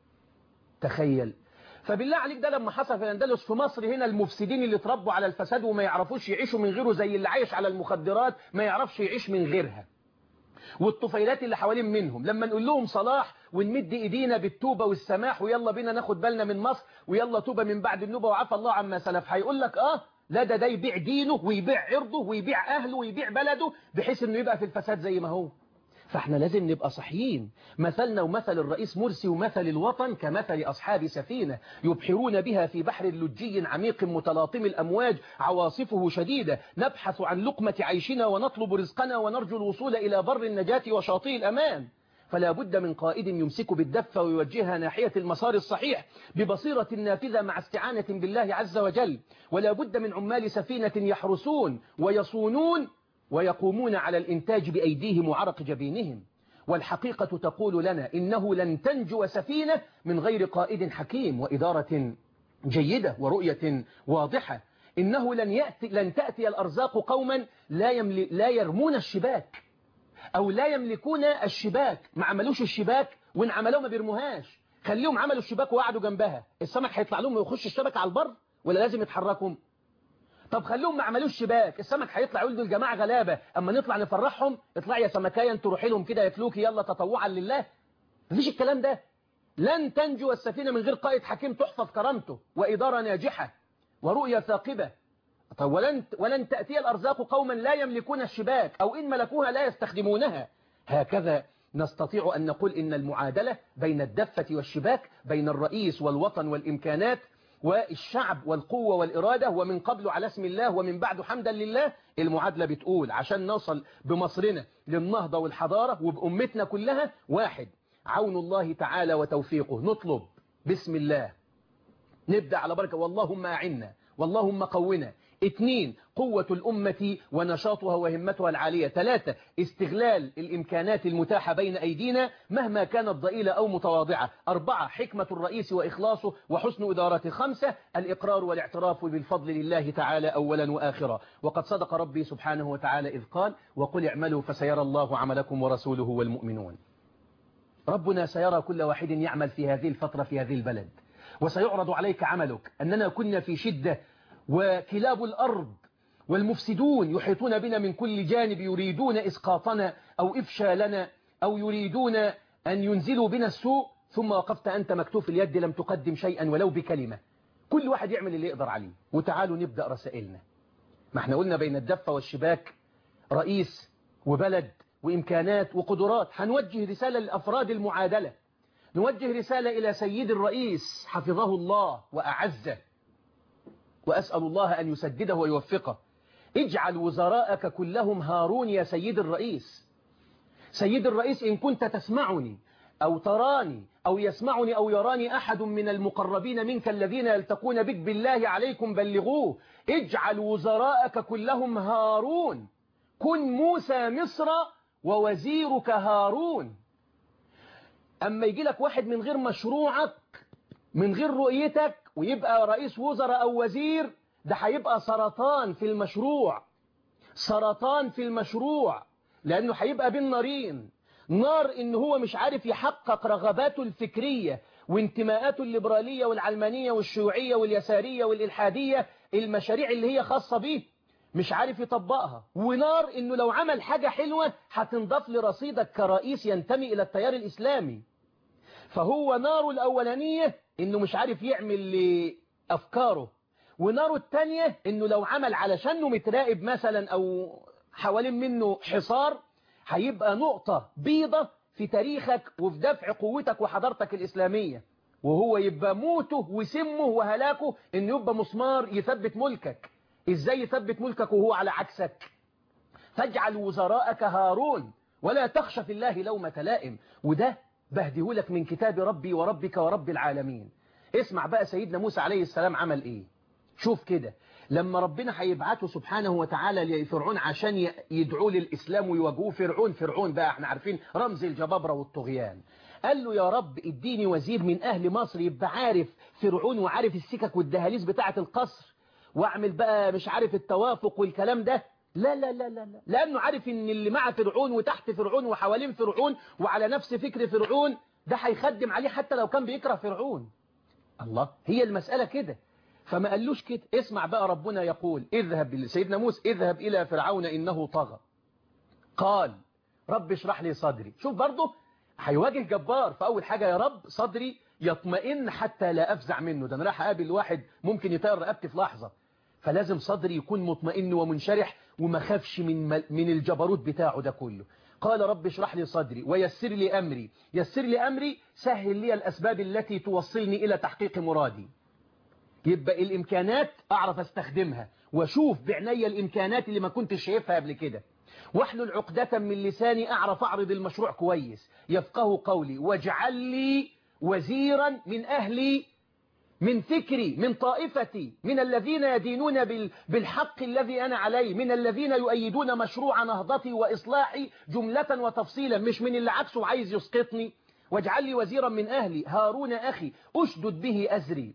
تخيل فبالله عليك ده لما حصل في الأندلس في مصر هنا المفسدين اللي اتربوا على الفساد وما يعرفوش يعيشوا من غيره زي اللي عايش على المخدرات ما يعرفش يعيش من غيرها والطفيلات اللي حوالين منهم لما نقول لهم صلاح ونمد ايدينا بالتوبة والسماح ويلا بينا ناخد بالنا من مصر ويلا توبة من بعد النوبة وعفى الله عما سلف هيقول لك اه لا ده ده يبيع دينه ويبيع عرضه ويبيع اهله ويبيع بلده بحيث انه يبقى في الفساد زي ما هو فاحنا لازم نبقى صحيين مثلنا ومثل الرئيس مرسي ومثل الوطن كمثل أصحاب سفينة يبحرون بها في بحر لجي عميق متلاطم الأمواج عواصفه شديدة نبحث عن لقمة عيشنا ونطلب رزقنا ونرجو الوصول إلى بر النجاة وشاطئ الأمان فلا بد من قائد يمسك بالدفة ويوجهها ناحية المسار الصحيح ببصيرة نافذة مع استعانة بالله عز وجل ولا بد من عمال سفينة يحرسون ويصونون ويقومون على الإنتاج بأيديهم وعرق جبينهم والحقيقة تقول لنا إنه لن تنجو سفينة من غير قائد حكيم وإدارة جيدة ورؤية واضحة إنه لن, يأتي لن تأتي الأرزاق قوما لا, يمل لا يرمون الشباك أو لا يملكون الشباك ما عملوش الشباك وإن عملوه ما بيرموهاش خليهم عملوا الشباك وقعدوا جنبها السمك هيطلع لهم ويخش الشبك على البر ولا لازم يتحركوا طب خليهم ما عملوش شباك السمك هيطلع يقول دول جماعه غلابه اما نطلع نفرحهم اطلع يا سمكايه انتوا روحي لهم كده ياكلوكي يلا تطوعا لله مفيش الكلام ده لن تنجو السفينه من غير قائد حكيم تحفظ كرامته واداره ناجحه ورؤيه ثاقبه طب ولن, ولن تأتي الأرزاق قوما لا يملكون الشباك أو إن ملكوها لا يستخدمونها هكذا نستطيع أن نقول إن المعادلة بين الدفة والشباك بين الرئيس والوطن والإمكانات والشعب والقوة والإرادة ومن قبل على اسم الله ومن بعد حمدا لله المعادلة بتقول عشان نوصل بمصرنا للنهضة والحضارة وبأمتنا كلها واحد عون الله تعالى وتوفيقه نطلب بسم الله نبدأ على بركة واللهم أعنا واللهم قونا اثنين قوة الأمة ونشاطها وهمتها العالية ثلاثة استغلال الإمكانات المتاحة بين أيدينا مهما كانت ضئيلة أو متواضعة أربعة حكمة الرئيس وإخلاصه وحسن إدارته خمسة الإقرار والاعتراف بالفضل لله تعالى أولا وآخرا وقد صدق ربي سبحانه وتعالى إذ قال وقل اعملوا فسيرى الله عملكم ورسوله والمؤمنون ربنا سيرى كل واحد يعمل في هذه الفترة في هذه البلد وسيعرض عليك عملك أننا كنا في شدة وكلاب الأرض والمفسدون يحيطون بنا من كل جانب يريدون إسقاطنا أو إفشالنا أو يريدون أن ينزلوا بنا السوء ثم وقفت أنت مكتوف اليد لم تقدم شيئا ولو بكلمة كل واحد يعمل اللي يقدر عليه وتعالوا نبدأ رسائلنا ما احنا قلنا بين الدفة والشباك رئيس وبلد وإمكانات وقدرات هنوجه رسالة للأفراد المعادلة نوجه رسالة إلى سيد الرئيس حفظه الله وأعزه وأسأل الله أن يسدده ويوفقه اجعل وزراءك كلهم هارون يا سيد الرئيس سيد الرئيس إن كنت تسمعني أو تراني أو يسمعني أو يراني أحد من المقربين منك الذين يلتقون بك بالله عليكم بلغوه اجعل وزراءك كلهم هارون كن موسى مصر ووزيرك هارون أما يجي لك واحد من غير مشروعك من غير رؤيتك ويبقى رئيس وزراء أو وزير ده هيبقى سرطان في المشروع سرطان في المشروع لأنه هيبقى بين نارين نار إن هو مش عارف يحقق رغباته الفكرية وانتماءاته الليبرالية والعلمانية والشيوعية واليسارية والإلحادية المشاريع اللي هي خاصة بيه مش عارف يطبقها ونار إنه لو عمل حاجة حلوة هتنضاف لرصيدك كرئيس ينتمي إلى التيار الإسلامي فهو ناره الأولانية إنه مش عارف يعمل لأفكاره وناره التانية إنه لو عمل علشانه متراقب مثلا أو حوالين منه حصار هيبقى نقطة بيضة في تاريخك وفي دفع قوتك وحضارتك الإسلامية وهو يبقى موته وسمه وهلاكه إنه يبقى مسمار يثبت ملكك إزاي يثبت ملكك وهو على عكسك فاجعل وزراءك هارون ولا تخشى في الله لومة لائم وده بهديهولك من كتاب ربي وربك ورب العالمين اسمع بقى سيدنا موسى عليه السلام عمل ايه شوف كده لما ربنا هيبعته سبحانه وتعالى لفرعون عشان يدعوه للإسلام ويواجهوه فرعون فرعون بقى احنا عارفين رمز الجبابرة والطغيان قال له يا رب اديني وزير من أهل مصر يبقى عارف فرعون وعارف السكك والدهاليز بتاعة القصر واعمل بقى مش عارف التوافق والكلام ده لا لا لا لا لا لأنه عارف ان اللي مع فرعون وتحت فرعون وحوالين فرعون وعلى نفس فكر فرعون ده هيخدم عليه حتى لو كان بيكره فرعون الله هي المسألة كده فما قالوش كده اسمع بقى ربنا يقول اذهب سيدنا موسى اذهب إلى فرعون إنه طغى قال رب اشرح لي صدري شوف برضه هيواجه جبار فأول حاجة يا رب صدري يطمئن حتى لا أفزع منه ده أنا راح أقابل واحد ممكن يطير رقبتي في لحظة فلازم صدري يكون مطمئن ومنشرح وما خافش من من الجبروت بتاعه ده كله قال رب اشرح لي صدري ويسر لي أمري يسر لي أمري سهل لي الأسباب التي توصلني إلى تحقيق مرادي يبقى الإمكانات أعرف أستخدمها واشوف بعناية الإمكانات اللي ما كنت شايفها قبل كده واحلل عقدة من لساني أعرف أعرض المشروع كويس يفقه قولي واجعل لي وزيرا من أهلي من فكري من طائفتي من الذين يدينون بالحق الذي أنا عليه من الذين يؤيدون مشروع نهضتي وإصلاحي جملة وتفصيلا مش من اللي عكسه عايز يسقطني واجعل لي وزيرا من أهلي هارون أخي أشدد به أزري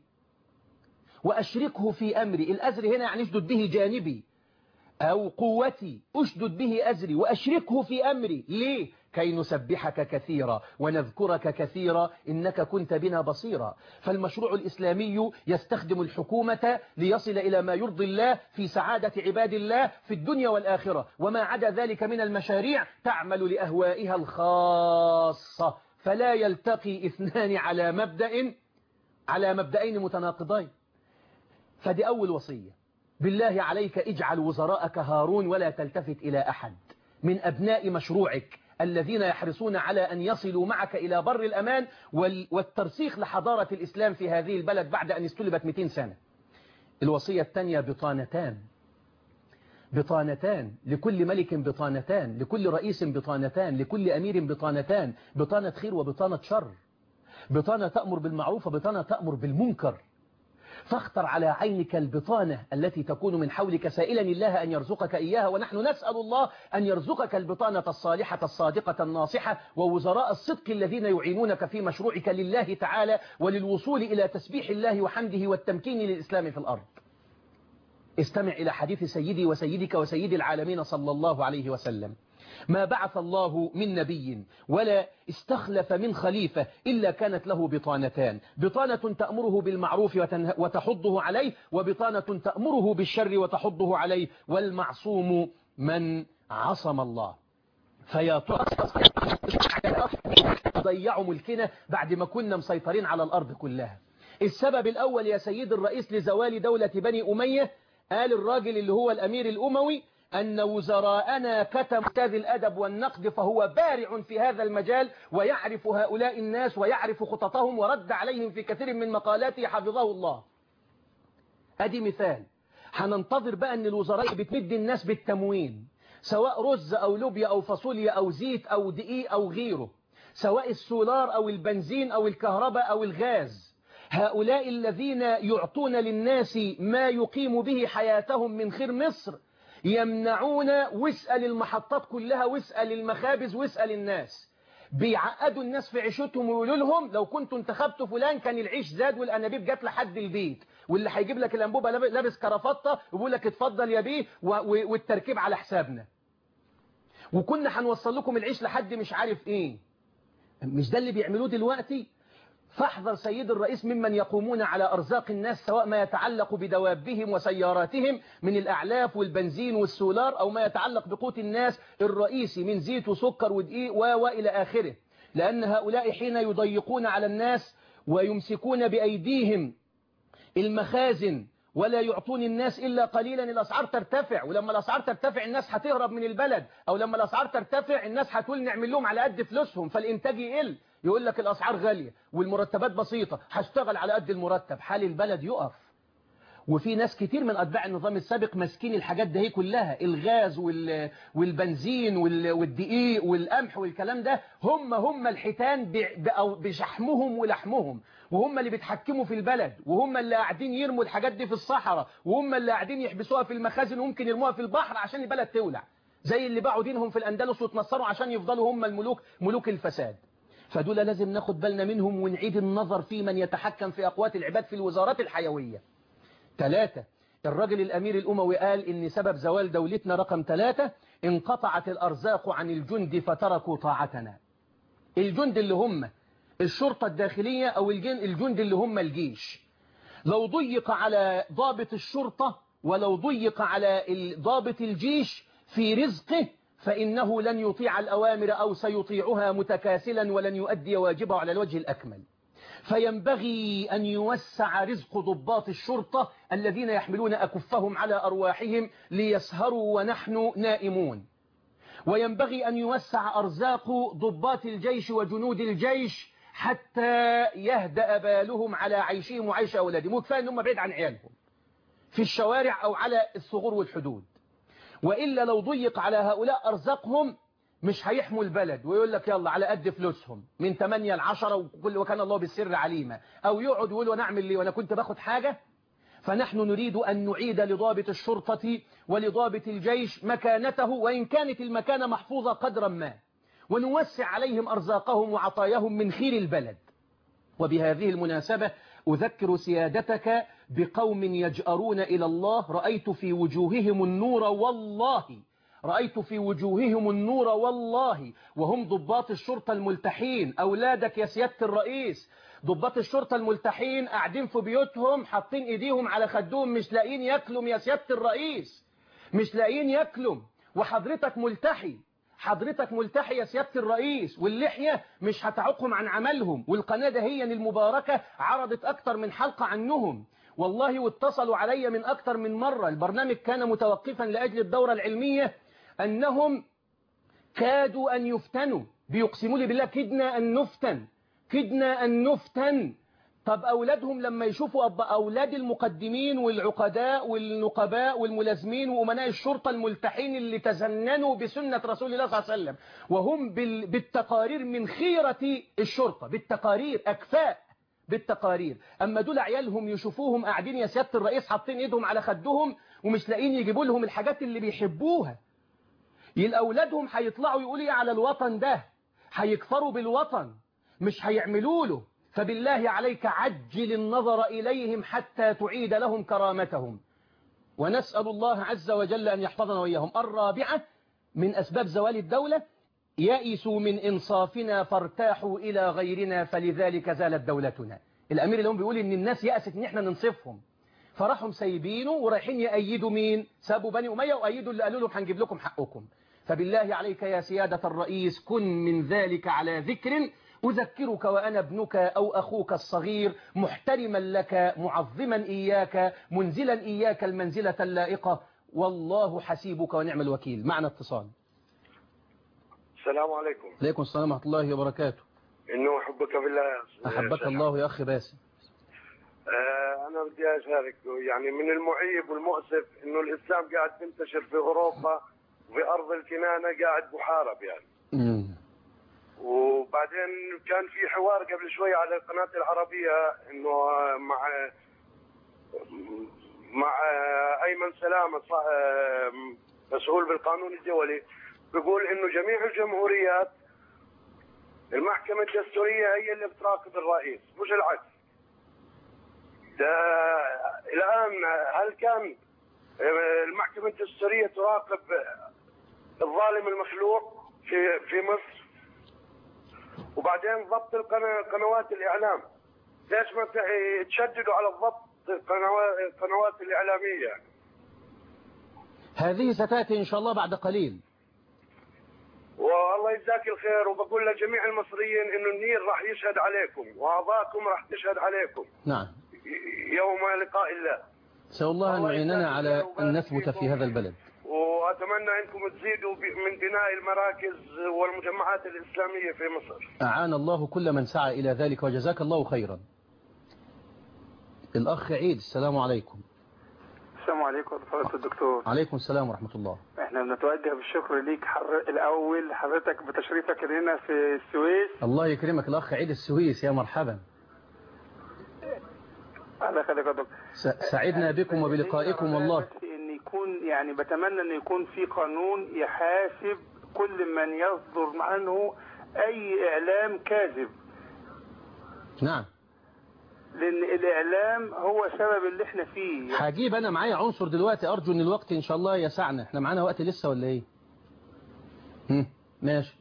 وأشركه في أمري الأزر هنا يعني اشدد به جانبي أو قوتي أشدد به أزري وأشركه في أمري ليه؟ كي نسبحك كثيرا ونذكرك كثيرا إنك كنت بنا بصيرا فالمشروع الإسلامي يستخدم الحكومة ليصل إلى ما يرضي الله في سعادة عباد الله في الدنيا والآخرة وما عدا ذلك من المشاريع تعمل لأهوائها الخاصة فلا يلتقي اثنان على مبدأ على مبدأين متناقضين فدي أول وصية بالله عليك اجعل وزراءك هارون ولا تلتفت إلى أحد من أبناء مشروعك الذين يحرصون على أن يصلوا معك إلى بر الأمان والترسيخ لحضارة الإسلام في هذه البلد بعد أن استلبت 200 سنة الوصية الثانية بطانتان بطانتان لكل ملك بطانتان لكل رئيس بطانتان لكل أمير بطانتان بطانة خير وبطانة شر بطانة تأمر بالمعروف وبطانة تأمر بالمنكر فاختر على عينك البطانة التي تكون من حولك سائلا الله أن يرزقك إياها ونحن نسأل الله أن يرزقك البطانة الصالحة الصادقة الناصحة ووزراء الصدق الذين يعينونك في مشروعك لله تعالى وللوصول إلى تسبيح الله وحمده والتمكين للإسلام في الأرض استمع إلى حديث سيدي وسيدك وسيد العالمين صلى الله عليه وسلم ما بعث الله من نبي ولا استخلف من خليفة إلا كانت له بطانتان بطانة تأمره بالمعروف وتحضه عليه وبطانة تأمره بالشر وتحضه عليه والمعصوم من عصم الله فيا ضيعوا ملكنا بعد ما كنا مسيطرين على الأرض كلها السبب الأول يا سيد الرئيس لزوال دولة بني أمية قال الراجل اللي هو الأمير الأموي أن وزراءنا كتم أستاذ الأدب والنقد فهو بارع في هذا المجال ويعرف هؤلاء الناس ويعرف خططهم ورد عليهم في كثير من مقالاته حفظه الله أدي مثال هننتظر بقى أن الوزراء بتمد الناس بالتموين سواء رز أو لوبيا أو فاصوليا أو زيت أو دقيق أو غيره سواء السولار أو البنزين أو الكهرباء أو الغاز هؤلاء الذين يعطون للناس ما يقيم به حياتهم من خير مصر يمنعون واسأل المحطات كلها واسأل المخابز واسأل الناس بيعقدوا الناس في عيشتهم ويقولوا لهم لو كنتوا انتخبتوا فلان كان العيش زاد والانابيب جت لحد البيت واللي هيجيب لك الانبوبه لابس كرافطه ويقول لك اتفضل يا بيه والتركيب على حسابنا وكنا هنوصل لكم العيش لحد مش عارف ايه مش ده اللي بيعملوه دلوقتي فاحذر سيد الرئيس ممن يقومون على أرزاق الناس سواء ما يتعلق بدوابهم وسياراتهم من الأعلاف والبنزين والسولار أو ما يتعلق بقوت الناس الرئيسي من زيت وسكر ودقيق وإلى آخره لأن هؤلاء حين يضيقون على الناس ويمسكون بأيديهم المخازن ولا يعطون الناس إلا قليلا الأسعار ترتفع ولما الأسعار ترتفع الناس هتهرب من البلد أو لما الأسعار ترتفع الناس هتقول نعمل لهم على قد فلوسهم فالإنتاج يقل يقول لك الأسعار غالية والمرتبات بسيطة هشتغل على قد المرتب حال البلد يقف وفي ناس كتير من أتباع النظام السابق ماسكين الحاجات ده هي كلها الغاز والبنزين والدقيق والقمح والكلام ده هم هم الحيتان بشحمهم ولحمهم وهم اللي بيتحكموا في البلد وهم اللي قاعدين يرموا الحاجات دي في الصحراء وهم اللي قاعدين يحبسوها في المخازن وممكن يرموها في البحر عشان البلد تولع زي اللي باعوا دينهم في الأندلس وتنصروا عشان يفضلوا هم الملوك ملوك الفساد فدول لازم ناخد بالنا منهم ونعيد النظر في من يتحكم في أقوات العباد في الوزارات الحيوية ثلاثة الرجل الأمير الأموي قال إن سبب زوال دولتنا رقم ثلاثة انقطعت الأرزاق عن الجند فتركوا طاعتنا الجند اللي هم الشرطة الداخلية أو الجند اللي هم الجيش لو ضيق على ضابط الشرطة ولو ضيق على ضابط الجيش في رزقه فإنه لن يطيع الأوامر أو سيطيعها متكاسلا ولن يؤدي واجبه على الوجه الأكمل فينبغي أن يوسع رزق ضباط الشرطة الذين يحملون أكفهم على أرواحهم ليسهروا ونحن نائمون وينبغي أن يوسع أرزاق ضباط الجيش وجنود الجيش حتى يهدأ بالهم على عيشهم وعيش أولادهم وكفاية أنهم بعيد عن عيالهم في الشوارع أو على الثغور والحدود وإلا لو ضيق على هؤلاء أرزاقهم مش هيحموا البلد ويقول لك يلا على قد فلوسهم من 8 ل 10 وكل وكان الله بالسر عليما أو يقعد ويقول وانا اعمل ليه وانا كنت باخد حاجة فنحن نريد أن نعيد لضابط الشرطة ولضابط الجيش مكانته وإن كانت المكانة محفوظة قدرا ما ونوسع عليهم أرزاقهم وعطاياهم من خير البلد وبهذه المناسبة أذكر سيادتك بقوم يجأرون إلى الله رأيت في وجوههم النور والله رأيت في وجوههم النور والله وهم ضباط الشرطة الملتحين أولادك يا سيادة الرئيس ضباط الشرطة الملتحين قاعدين في بيوتهم حاطين ايديهم على خدهم مش لاقيين ياكلوا يا سيادة الرئيس مش لاقيين ياكلوا وحضرتك ملتحي حضرتك ملتحي يا سيادة الرئيس واللحية مش هتعوقهم عن عملهم والقناة دهيا المباركة عرضت أكتر من حلقة عنهم والله واتصلوا علي من أكثر من مرة البرنامج كان متوقفا لأجل الدورة العلمية أنهم كادوا أن يفتنوا بيقسموا لي بالله كدنا أن نفتن كدنا أن نفتن طب أولادهم لما يشوفوا أب- أولاد المقدمين والعقداء والنقباء والملازمين وأمناء الشرطة الملتحين اللي تزننوا بسنة رسول الله صلى الله عليه وسلم وهم بال- بالتقارير من خيرة الشرطة بالتقارير أكفاء بالتقارير أما دول عيالهم يشوفوهم قاعدين يا سيادة الرئيس حاطين إيدهم على خدهم ومش لاقيين يجيبوا لهم الحاجات اللي بيحبوها يبقى أولادهم هيطلعوا يقولوا إيه على الوطن ده هيكفروا بالوطن مش هيعملوا له فبالله عليك عجل النظر إليهم حتى تعيد لهم كرامتهم ونسأل الله عز وجل أن يحفظنا وإياهم الرابعة من أسباب زوال الدولة يئسوا من إنصافنا فارتاحوا إلى غيرنا فلذلك زالت دولتنا الأمير اليوم بيقول إن الناس يأست إن إحنا ننصفهم فراحوا مسيبينه ورايحين يأيدوا مين سابوا بني أمية وأيدوا اللي قالوا لهم هنجيب لكم حقكم فبالله عليك يا سيادة الرئيس كن من ذلك على ذكر أذكرك وأنا ابنك أو أخوك الصغير محترما لك معظما إياك منزلا إياك المنزلة اللائقة والله حسيبك ونعم الوكيل معنا اتصال السلام عليكم عليكم السلام ورحمة الله وبركاته انه احبك في الله يا أحبك شيخ. الله يا أخ باسم آه انا بدي اشارك يعني من المعيب والمؤسف انه الاسلام قاعد ينتشر في اوروبا وفي ارض الكنانه قاعد محارب يعني مم. وبعدين كان في حوار قبل شوي على القناه العربيه انه مع مع ايمن سلامه ص- مسؤول بالقانون الدولي بيقول انه جميع الجمهوريات المحكمه الدستوريه هي اللي بتراقب الرئيس مش العكس ده الان هل كان المحكمه الدستوريه تراقب الظالم المخلوق في في مصر وبعدين ضبط القنا- قنوات الاعلام ليش ما ت- تشددوا على الضبط القنوا- القنوات الاعلاميه هذه ستأتي إن شاء الله بعد قليل والله يجزاك الخير وبقول لجميع المصريين انه النيل راح يشهد عليكم واعضاءكم راح تشهد عليكم نعم ي- يوم لقاء الله سأل الله أن الله يعيننا يجزاك على خير أن ويبارك نثبت في فيكم. هذا البلد واتمنى انكم تزيدوا ب- من بناء المراكز والمجمعات الاسلاميه في مصر أعان الله كل من سعى إلى ذلك وجزاك الله خيرا الأخ عيد السلام عليكم السلام عليكم فضيلة الدكتور عليكم السلام ورحمة الله احنا بنتوجه بالشكر ليك حر... الاول حضرتك بتشريفك هنا في السويس الله يكرمك الأخ عيد السويس يا مرحبا الله يخليك يا دكتور س- سعدنا بكم وبلقائكم والله بس ان يكون يعني بتمنى ان يكون في قانون يحاسب كل من يصدر عنه اي اعلام كاذب نعم لان الاعلام هو سبب اللي احنا فيه هجيب أنا معايا عنصر دلوقتي أرجو أن الوقت إن شاء الله يسعنا احنا معانا وقت لسه ولا إيه هم، ماشي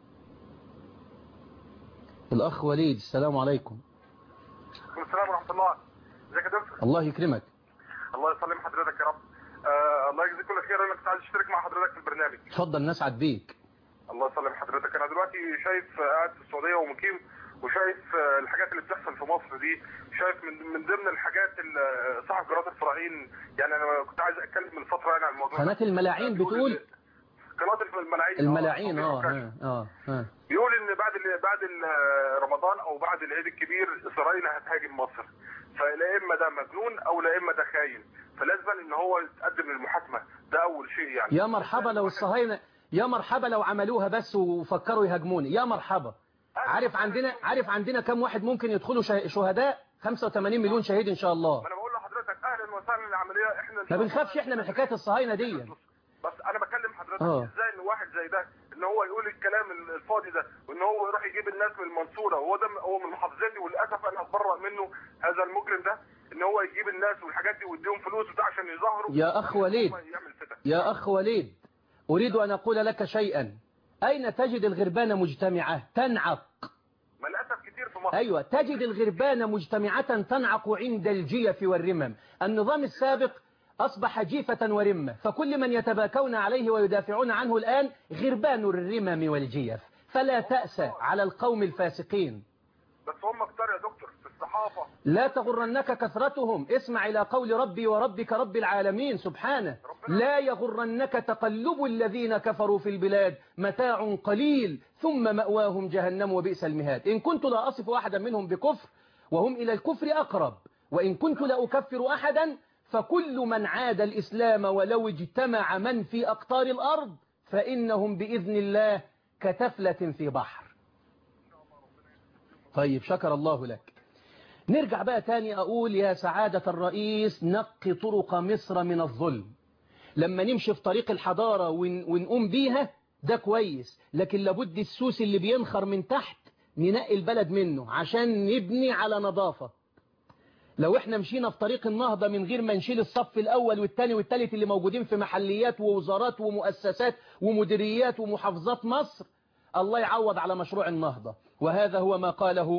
الأخ وليد السلام عليكم السلام ورحمة الله ازيك يا دكتور الله يكرمك الله يسلم حضرتك يا رب آه الله يجزيك كل خير انا كنت عايز اشترك مع حضرتك في البرنامج اتفضل نسعد بيك الله يسلم حضرتك انا دلوقتي شايف آه، قاعد في السعوديه ومقيم وشايف آه، الحاجات اللي بتحصل في مصر دي شايف من من ضمن الحاجات اللي آه، صاحب قناه الفراعين يعني انا كنت عايز اتكلم من فتره يعني عن الموضوع ده. قناة الملاعين بيقول بتقول إن- قناه الملاعين الملاعين اه آه، اه اه, آه. بيقول ان بعد ال- بعد ال- رمضان او بعد العيد الكبير اسرائيل هتهاجم مصر فلا اما ده مجنون او لا اما ده خاين فلازم ان هو يتقدم للمحاكمه ده اول شيء يعني يا مرحبا لو الصهاينة يا مرحبا لو عملوها بس وفكروا يهاجموني يا مرحبا عارف عندنا عارف عندنا كم واحد ممكن يدخلوا شه- شهداء 85 مليون شهيد ان شاء الله ما انا بقول لحضرتك اهلا وسهلا العمليه احنا إن ما شاء الله- بنخافش احنا من حكايه الصهاينه دي بس انا بكلم حضرتك آه. ازاي ان واحد زي ده ان هو يقول الكلام الفاضي ده وان هو يروح يجيب الناس من المنصوره وهو ده هو من محافظتي وللاسف انا اتبرأ منه هذا المجرم ده ان هو يجيب الناس والحاجات دي ويديهم فلوس وده عشان يظهروا يا أخ وليد. هو يعمل فتن. يا اخ وليد اريد ان اقول لك شيئا اين تجد الغربان مجتمعه تنعق ما للاسف كتير في مصر أيوة تجد الغربان مجتمعة تنعق عند الجيف والرمم النظام السابق أصبح جيفة ورمة فكل من يتباكون عليه ويدافعون عنه الآن غربان الرمم والجيف فلا تأس على القوم الفاسقين بس هم كتار يا دكتور في الصحافه الصحافه لا تغرنك كثرتهم اسمع إلى قول ربي وربك رب العالمين سبحانه لا يغرنك تقلب الذين كفروا في البلاد متاع قليل ثم مأواهم جهنم وبئس المهاد إن كنت لا أصف أحدا منهم بكفر وهم إلى الكفر أقرب وإن كنت لا أكفر أحدا فكل من عاد الإسلام ولو اجتمع من في أقطار الأرض فإنهم بإذن الله كتفلة في بحر طيب شكر الله لك نرجع بقى تاني أقول يا سعادة الرئيس نقي طرق مصر من الظلم لما نمشي في طريق الحضارة ون ونقوم بيها ده كويس لكن لابد السوس اللي بينخر من تحت ننقي البلد منه عشان نبني على نظافة لو احنا مشينا في طريق النهضة من غير ما نشيل الصف الأول والثاني والثالث اللي موجودين في محليات ووزارات ومؤسسات ومديريات ومحافظات مصر الله يعوض على مشروع النهضة وهذا هو ما قاله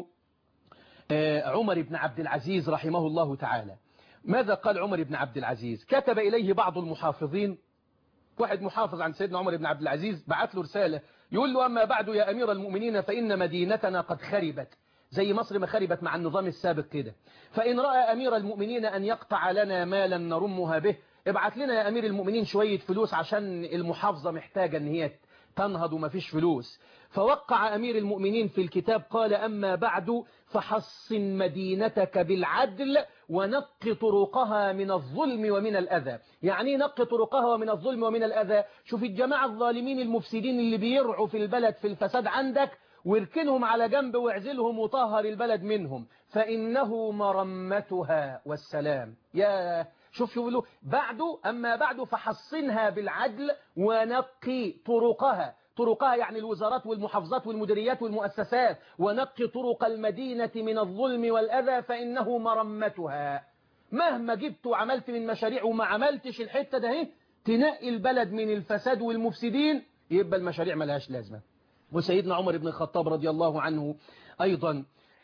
عمر بن عبد العزيز رحمه الله تعالى ماذا قال عمر بن عبد العزيز كتب إليه بعض المحافظين واحد محافظ عن سيدنا عمر بن عبد العزيز بعت له رسالة يقول له أما بعد يا أمير المؤمنين فإن مدينتنا قد خربت زي مصر ما خربت مع النظام السابق كده فإن رأى أمير المؤمنين أن يقطع لنا مالا نرمها به ابعت لنا يا أمير المؤمنين شوية فلوس عشان المحافظة محتاجة أن هي تنهض وما فيش فلوس فوقع أمير المؤمنين في الكتاب قال أما بعد فحصن مدينتك بالعدل ونق طرقها من الظلم ومن الأذى يعني نق طرقها ومن الظلم ومن الأذى شوف الجماعة الظالمين المفسدين اللي بيرعوا في البلد في الفساد عندك واركنهم على جنب واعزلهم وطهر البلد منهم فإنه مرمتها والسلام يا شوف شوف له بعد أما بعد فحصنها بالعدل ونقي طرقها طرقها يعني الوزارات والمحافظات والمديريات والمؤسسات ونقي طرق المدينة من الظلم والأذى فإنه مرمتها مهما جبت وعملت من مشاريع وما عملتش الحتة ده اهي تنقي البلد من الفساد والمفسدين يبقى المشاريع ملهاش لازمة وسيدنا عمر بن الخطاب رضي الله عنه أيضا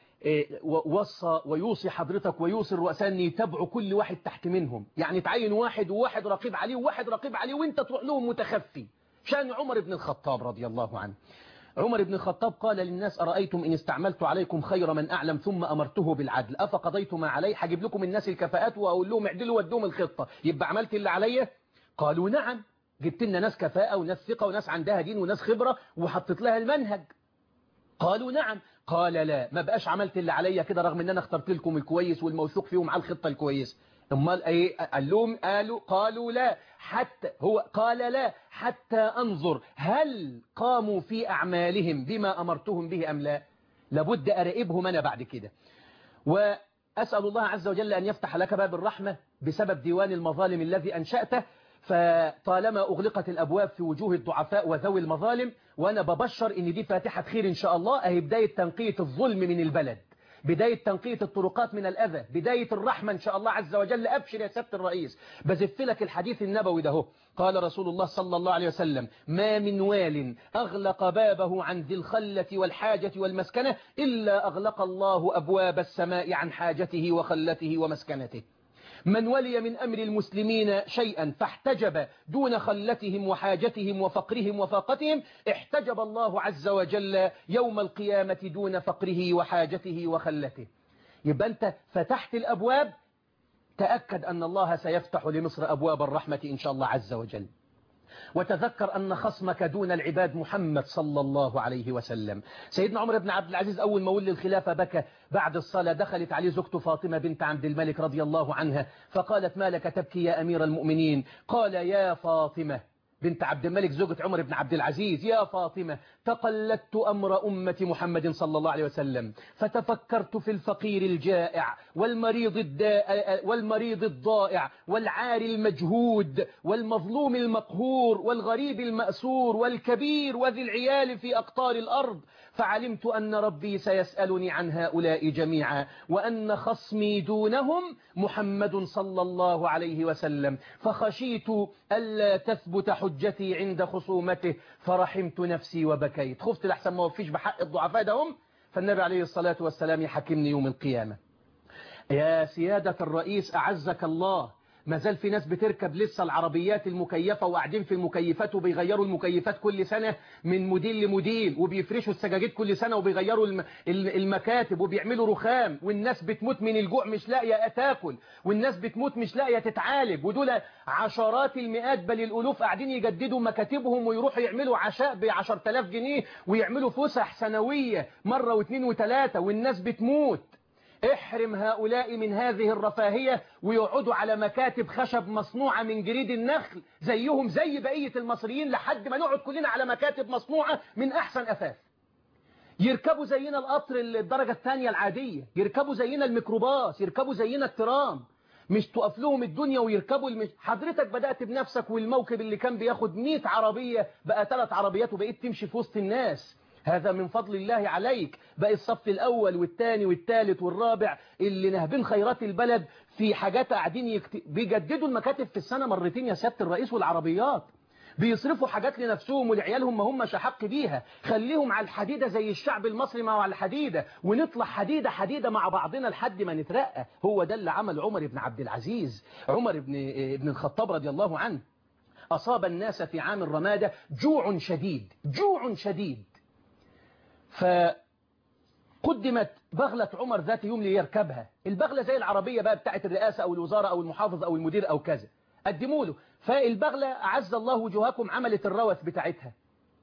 وصى ويوصي حضرتك ويوصي الرؤساء أن يتابعوا كل واحد تحت منهم يعني تعين واحد وواحد رقيب عليه وواحد رقيب عليه وانت تروح لهم متخفي شان عمر بن الخطاب رضي الله عنه عمر بن الخطاب قال للناس أرأيتم إن استعملت عليكم خير من أعلم ثم أمرته بالعدل أفقضيت ما علي هجيب لكم الناس الكفاءات وأقول لهم اعدلوا ودوم الخطة يبقى عملت اللي عليا قالوا نعم جبت لنا ناس كفاءة وناس ثقة وناس عندها دين وناس خبرة وحطيت لها المنهج قالوا نعم قال لا ما بقاش عملت اللي عليا كده رغم ان انا اخترت لكم الكويس والموثوق فيهم على الخطة الكويسة امال ايه قال لهم قالوا قالوا لا حتى هو قال لا حتى انظر هل قاموا في اعمالهم بما امرتهم به ام لا لابد اراقبهم انا بعد كده واسال الله عز وجل ان يفتح لك باب الرحمه بسبب ديوان المظالم الذي انشاته فطالما أغلقت الأبواب في وجوه الضعفاء وذوي المظالم وأنا ببشر إن دي فاتحة خير إن شاء الله أهي بداية تنقية الظلم من البلد بداية تنقية الطرقات من الأذى بداية الرحمة إن شاء الله عز وجل أبشر يا سيادة الرئيس بزف لك الحديث النبوي ده قال رسول الله صلى الله عليه وسلم ما من وال أغلق بابه عن ذي الخلة والحاجة والمسكنة إلا أغلق الله أبواب السماء عن حاجته وخلته ومسكنته من ولي من أمر المسلمين شيئا فاحتجب دون خلتهم وحاجتهم وفقرهم وفاقتهم احتجب الله عز وجل يوم القيامة دون فقره وحاجته وخلته يبقى أنت فتحت الأبواب تأكد أن الله سيفتح لمصر أبواب الرحمة إن شاء الله عز وجل وتذكر أن خصمك دون العباد محمد صلى الله عليه وسلم سيدنا عمر بن عبد العزيز أول ما ولي الخلافة بكى بعد الصلاة دخلت عليه زوجته فاطمة بنت عبد الملك رضي الله عنها فقالت ما لك تبكي يا أمير المؤمنين قال يا فاطمة بنت عبد الملك زوجة عمر بن عبد العزيز يا فاطمة تقلدت أمر أمة محمد صلى الله عليه وسلم فتفكرت في الفقير الجائع والمريض, الداء والمريض الضائع والعاري المجهود والمظلوم المقهور والغريب المأسور والكبير وذي العيال في أقطار الأرض فعلمت أن ربي سيسألني عن هؤلاء جميعا وأن خصمي دونهم محمد صلى الله عليه وسلم فخشيت ألا تثبت حجتي عند خصومته فرحمت نفسي وبكيت خفت لحسن ما وفيش بحق الضعفاء دهم فالنبي عليه الصلاة والسلام يحكمني يوم القيامة يا سيادة الرئيس أعزك الله ما زال في ناس بتركب لسه العربيات المكيفة وقاعدين في المكيفات وبيغيروا المكيفات كل سنة من موديل لموديل وبيفرشوا السجاجيد كل سنة وبيغيروا الم- ال- المكاتب وبيعملوا رخام والناس بتموت من الجوع مش لاقية تاكل والناس بتموت مش لاقية تتعالج ودول عشرات المئات بل الألوف قاعدين يجددوا مكاتبهم ويروحوا يعملوا عشاء ب 10000 جنيه ويعملوا فسح سنوية مرة واثنين وثلاثة والناس بتموت احرم هؤلاء من هذه الرفاهية ويقعدوا على مكاتب خشب مصنوعة من جريد النخل زيهم زي بقية المصريين لحد ما نقعد كلنا على مكاتب مصنوعة من أحسن أثاث يركبوا زينا القطر الدرجة الثانية العادية يركبوا زينا الميكروباص يركبوا زينا الترام مش تقف لهم الدنيا ويركبوا المش... حضرتك بدأت بنفسك والموكب اللي كان بياخد 100 عربية بقى ثلاث عربيات وبقيت تمشي في وسط الناس هذا من فضل الله عليك بقى الصف الأول والثاني والثالث والرابع اللي نهبين خيرات البلد في حاجات قاعدين يكت... بيجددوا المكاتب في السنة مرتين يا سيادة الرئيس والعربيات بيصرفوا حاجات لنفسهم ولعيالهم ما هم شحق بيها خليهم على الحديدة زي الشعب المصري ما هو على الحديدة ونطلع حديدة حديدة مع بعضنا لحد ما نترقى هو ده اللي عمل عمر بن عبد العزيز عمر بن, بن الخطاب رضي الله عنه أصاب الناس في عام الرمادة جوع شديد جوع شديد فقدمت بغلة عمر ذات يوم ليركبها البغلة زي العربية بقى بتاعت الرئاسة أو الوزارة أو المحافظ أو المدير أو كذا قدموا له فالبغلة أعز الله وجوهكم عملت الروث بتاعتها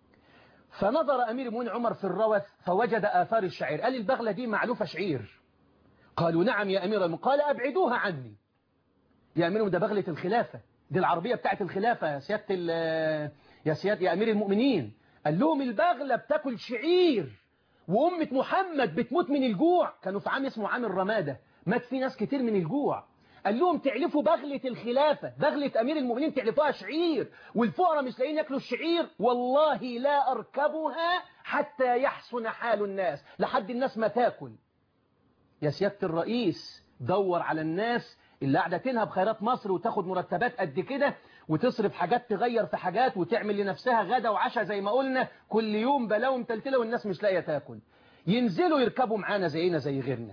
فنظر أمير المؤمنين عمر في الروث فوجد آثار الشعير قال البغلة دي معلوفة شعير قالوا نعم يا أمير المؤمنين قال أبعدوها عني يا أمير ده بغلة الخلافة دي العربية بتاعت الخلافة يا سيادة يا سيادة يا أمير المؤمنين قال لهم البغلة بتاكل شعير وأمة محمد بتموت من الجوع كانوا في عام اسمه عام الرمادة مات في ناس كتير من الجوع قال لهم تعلفوا بغلة الخلافة بغلة أمير المؤمنين تعلفوها شعير والفقراء مش لاقيين ياكلوا الشعير والله لا أركبها حتى يحسن حال الناس لحد الناس ما تاكل يا سيادة الرئيس دور على الناس اللي قاعدة تنهب خيرات مصر وتاخد مرتبات قد كده وتصرف حاجات تغير في حاجات وتعمل لنفسها غدا وعشاء زي ما قلنا كل يوم بلاوي متلتلة والناس مش لاقية تاكل ينزلوا يركبوا معانا زينا زي غيرنا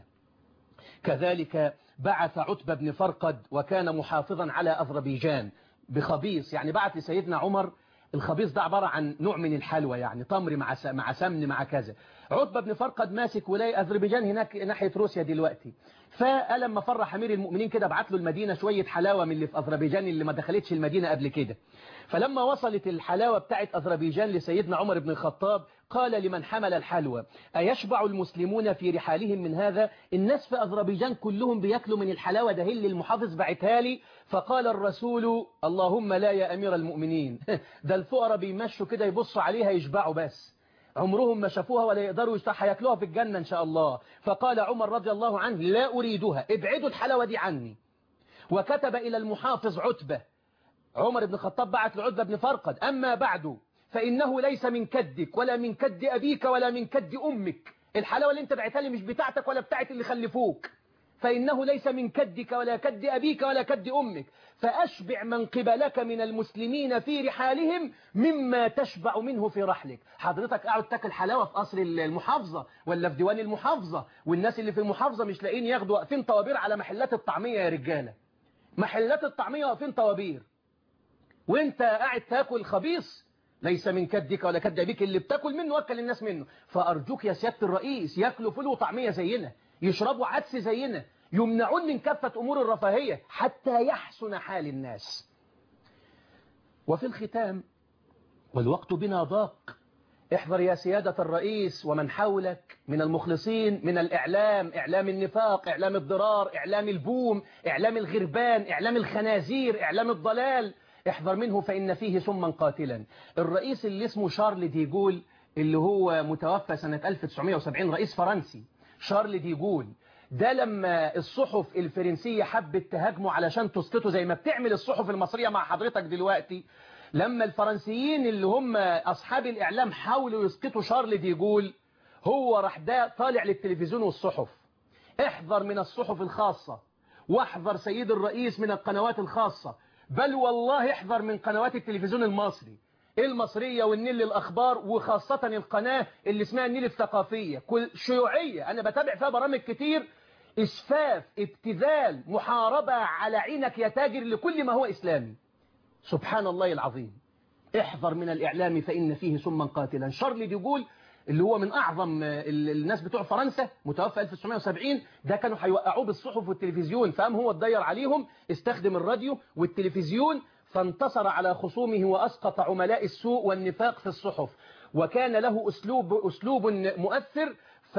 كذلك بعث عتبة بن فرقد وكان محافظا على أذربيجان بخبيص يعني بعث لسيدنا عمر الخبيص ده عبارة عن نوع من الحلوى يعني تمر مع مع سمن مع كذا عتبة بن فرقد ماسك ولاية أذربيجان هناك ناحية روسيا دلوقتي فلما فرح أمير المؤمنين كده بعت له المدينة شوية حلاوة من اللي في أذربيجان اللي ما دخلتش المدينة قبل كده فلما وصلت الحلاوة بتاعت أذربيجان لسيدنا عمر بن الخطاب قال لمن حمل الحلوى أيشبع المسلمون في رحالهم من هذا الناس في أذربيجان كلهم بيأكلوا من الحلاوة ده اللي المحافظ بعتها لي فقال الرسول اللهم لا يا أمير المؤمنين ده الفقراء بيمشوا كده يبصوا عليها يشبعوا بس عمرهم ما شافوها ولا يقدروا يشتاح هياكلوها في الجنة إن شاء الله فقال عمر رضي الله عنه لا أريدها ابعدوا الحلاوة دي عني وكتب إلى المحافظ عتبة عمر بن الخطاب بعت لعتبة بن فرقد أما بعد فإنه ليس من كدك ولا من كد أبيك ولا من كد أمك الحلاوة اللي انت بعتها لي مش بتاعتك ولا بتاعت اللي خلفوك فإنه ليس من كدك ولا كد أبيك ولا كد أمك فأشبع من قبلك من المسلمين في رحالهم مما تشبع منه في رحلك حضرتك قاعد تاكل حلاوة في قصر المحافظة ولا في ديوان المحافظة والناس اللي في المحافظة مش لاقيين ياخدوا واقفين طوابير على محلات الطعمية يا رجالة محلات الطعمية واقفين طوابير وانت قاعد تاكل خبيص ليس من كدك ولا كد أبيك اللي بتاكل منه أكل الناس منه فأرجوك يا سيادة الرئيس ياكلوا فول وطعمية زينا يشربوا عدس زينا يمنعون من كافة أمور الرفاهية حتى يحسن حال الناس وفي الختام والوقت بنا ضاق احذر يا سيادة الرئيس ومن حولك من المخلصين من الإعلام إعلام النفاق إعلام الضرار إعلام البوم إعلام الغربان إعلام الخنازير إعلام الضلال احذر منه فإن فيه سما قاتلا الرئيس اللي اسمه شارل ديجول اللي هو متوفى سنة 1970 رئيس فرنسي شارل ديجول ده لما الصحف الفرنسية حبت تهاجمه علشان تسقطه زي ما بتعمل الصحف المصرية مع حضرتك دلوقتي لما الفرنسيين اللي هم أصحاب الإعلام حاولوا يسقطوا شارل ديجول هو راح ده طالع للتلفزيون والصحف احذر من الصحف الخاصة واحذر سيد الرئيس من القنوات الخاصة بل والله احذر من قنوات التلفزيون المصري المصرية والنيل الأخبار وخاصة القناة اللي اسمها النيل الثقافية كل شيوعية أنا بتابع فيها برامج كتير إسفاف ابتذال محاربة على عينك يا تاجر لكل ما هو إسلامي سبحان الله العظيم احذر من الإعلام فإن فيه سما قاتلا شارل ديجول اللي هو من أعظم ال- الناس بتوع فرنسا متوفى 1970 ده كانوا هيوقعوه بالصحف والتلفزيون فقام هو اتضير عليهم استخدم الراديو والتلفزيون فانتصر على خصومه وأسقط عملاء السوء والنفاق في الصحف وكان له أسلوب, أسلوب مؤثر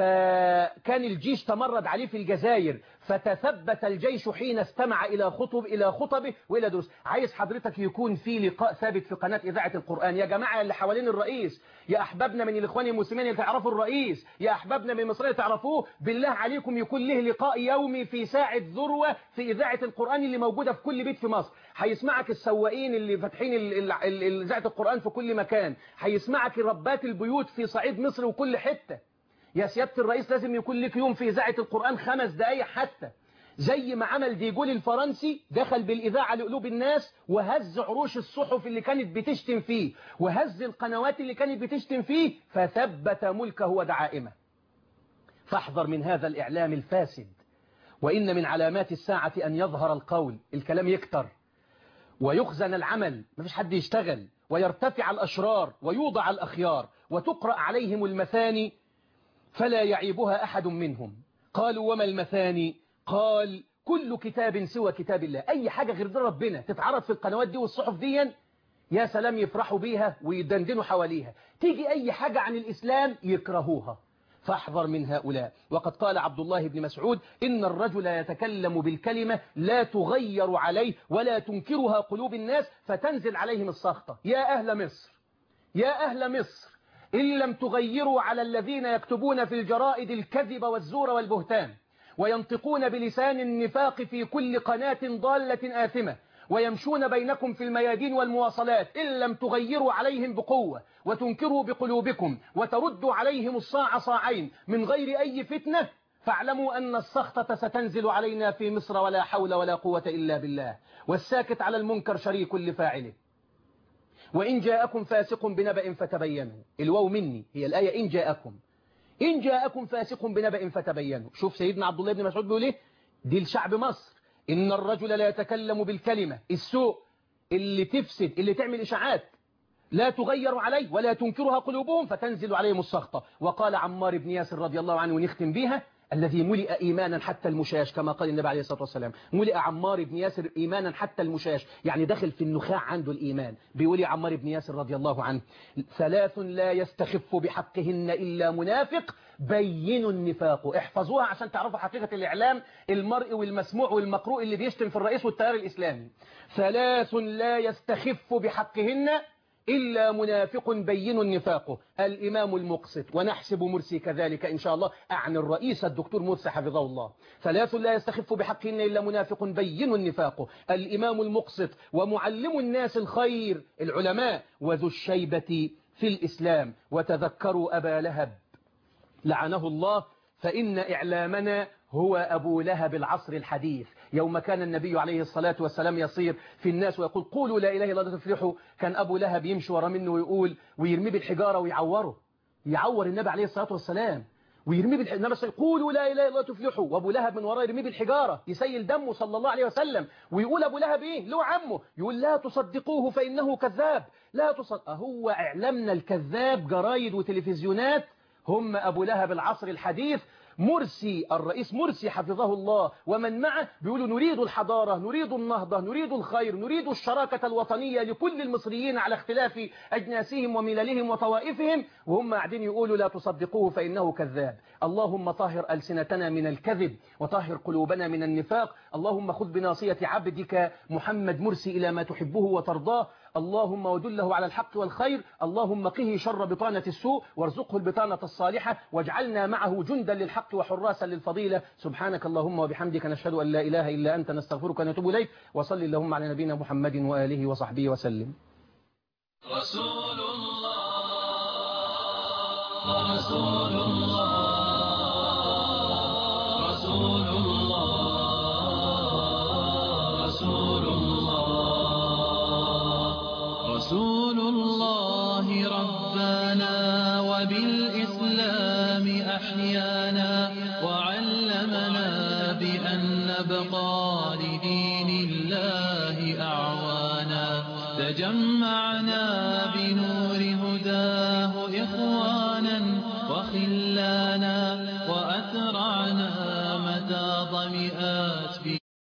فكان الجيش تمرد عليه في الجزائر فتثبت الجيش حين استمع إلى خطب إلى خطبه وإلى دروس عايز حضرتك يكون في لقاء ثابت في قناة إذاعة القرآن يا جماعة اللي حوالين الرئيس يا أحبابنا من الإخوان المسلمين اللي تعرفوا الرئيس يا أحبابنا من مصر اللي تعرفوه بالله عليكم يكون له لقاء يومي في ساعة ذروة في إذاعة القرآن اللي موجودة في كل بيت في مصر هيسمعك السواقين اللي فاتحين ال- ال- ال- إذاعة القرآن في كل مكان هيسمعك ربات البيوت في صعيد مصر وكل حتة يا سيادة الرئيس لازم يكون لك يوم في إذاعة القرآن خمس دقايق حتى زي ما عمل ديجول الفرنسي دخل بالإذاعة لقلوب الناس وهز عروش الصحف اللي كانت بتشتم فيه وهز القنوات اللي كانت بتشتم فيه فثبت ملكه ودعائمه فاحذر من هذا الإعلام الفاسد وإن من علامات الساعة أن يظهر القول الكلام يكتر ويخزن العمل مفيش حد يشتغل ويرتفع الأشرار ويوضع الأخيار وتقرأ عليهم المثاني فلا يعيبها أحد منهم قالوا وما المثاني قال كل كتاب سوى كتاب الله أي حاجة غير دين ربنا تتعرض في القنوات دي والصحف دي يا سلام يفرحوا بيها ويدندنوا حواليها تيجي أي حاجة عن الإسلام يكرهوها فاحذر من هؤلاء وقد قال عبد الله بن مسعود إن الرجل يتكلم بالكلمة لا تغير عليه ولا تنكرها قلوب الناس فتنزل عليهم السخطة يا أهل مصر يا أهل مصر إن لم تغيروا على الذين يكتبون في الجرائد الكذب والزور والبهتان وينطقون بلسان النفاق في كل قناة ضالة آثمة ويمشون بينكم في الميادين والمواصلات إن لم تغيروا عليهم بقوة وتنكروا بقلوبكم وتردوا عليهم الصاع صاعين من غير أي فتنة فاعلموا أن السخطة ستنزل علينا في مصر ولا حول ولا قوة إلا بالله والساكت على المنكر شريك لفاعله وإن جاءكم فاسق بنبأ فتبينوا الواو مني هي الآية إن جاءكم إن جاءكم فاسق بنبأ فتبينوا شوف سيدنا عبد الله بن مسعود بيقول إيه دي لشعب مصر إن الرجل لا يتكلم بالكلمة السوء اللي تفسد اللي تعمل إشاعات لا تغير عليه ولا تنكرها قلوبهم فتنزل عليهم السخطة وقال عمار بن ياسر رضي الله عنه ونختم بها الذي ملئ إيمانا حتى المشاش كما قال النبي عليه الصلاة والسلام ملئ عمار بن ياسر إيمانا حتى المشاش يعني دخل في النخاع عنده الإيمان بيقول عمار بن ياسر رضي الله عنه ثلاث لا يستخف بحقهن إلا منافق بينوا النفاق احفظوها عشان تعرفوا حقيقة الإعلام المرئي والمسموع والمقروء اللي بيشتم في الرئيس والتيار الإسلامي ثلاث لا يستخف بحقهن إلا منافق بين النفاق الإمام المقسط ونحسب مرسي كذلك إن شاء الله أعني الرئيس الدكتور مرسي حفظه الله ثلاث لا يستخف بحقهن إلا منافق بين النفاق الإمام المقسط ومعلم الناس الخير العلماء وذو الشيبة في الإسلام وتذكروا أبا لهب لعنه الله فإن إعلامنا هو أبو لهب العصر الحديث يوم كان النبي عليه الصلاة والسلام يصير في الناس ويقول قولوا لا إله إلا الله تفلحوا كان أبو لهب يمشي ورا منه ويقول ويرميه بالحجارة ويعوره يعور النبي عليه الصلاة والسلام ويرميه بالحجارة قولوا لا إله إلا الله تفلحوا وأبو لهب من وراه يرميه بالحجارة يسيل دمه صلى الله عليه وسلم ويقول أبو لهب إيه له عمه يقول لا تصدقوه فإنه كذاب لا تصدق هو إعلامنا الكذاب جرايد وتلفزيونات هم أبو لهب العصر الحديث مرسي الرئيس مرسي حفظه الله ومن معه بيقولوا نريد الحضارة نريد النهضة نريد الخير نريد الشراكة الوطنية لكل المصريين على اختلاف أجناسهم ومللهم وطوائفهم وهم قاعدين يقولوا لا تصدقوه فإنه كذاب اللهم طهر ألسنتنا من الكذب وطهر قلوبنا من النفاق اللهم خذ بناصية عبدك محمد مرسي إلى ما تحبه وترضاه اللهم ودله على الحق والخير اللهم قه شر بطانة السوء وارزقه البطانة الصالحة واجعلنا معه جندا للحق وحراسا للفضيلة سبحانك اللهم وبحمدك نشهد أن لا إله إلا أنت نستغفرك ونتوب إليك وصل اللهم على نبينا محمد وآله وصحبه وسلم رسول الله رسول الله رسول الله رسول الله رسول الله ربنا وبالإسلام أحيانا وعلمنا نبقى لدين الله أعوانا تجمعنا بنور هداه إخوانا وخلانا وأترعنا متى ظمئات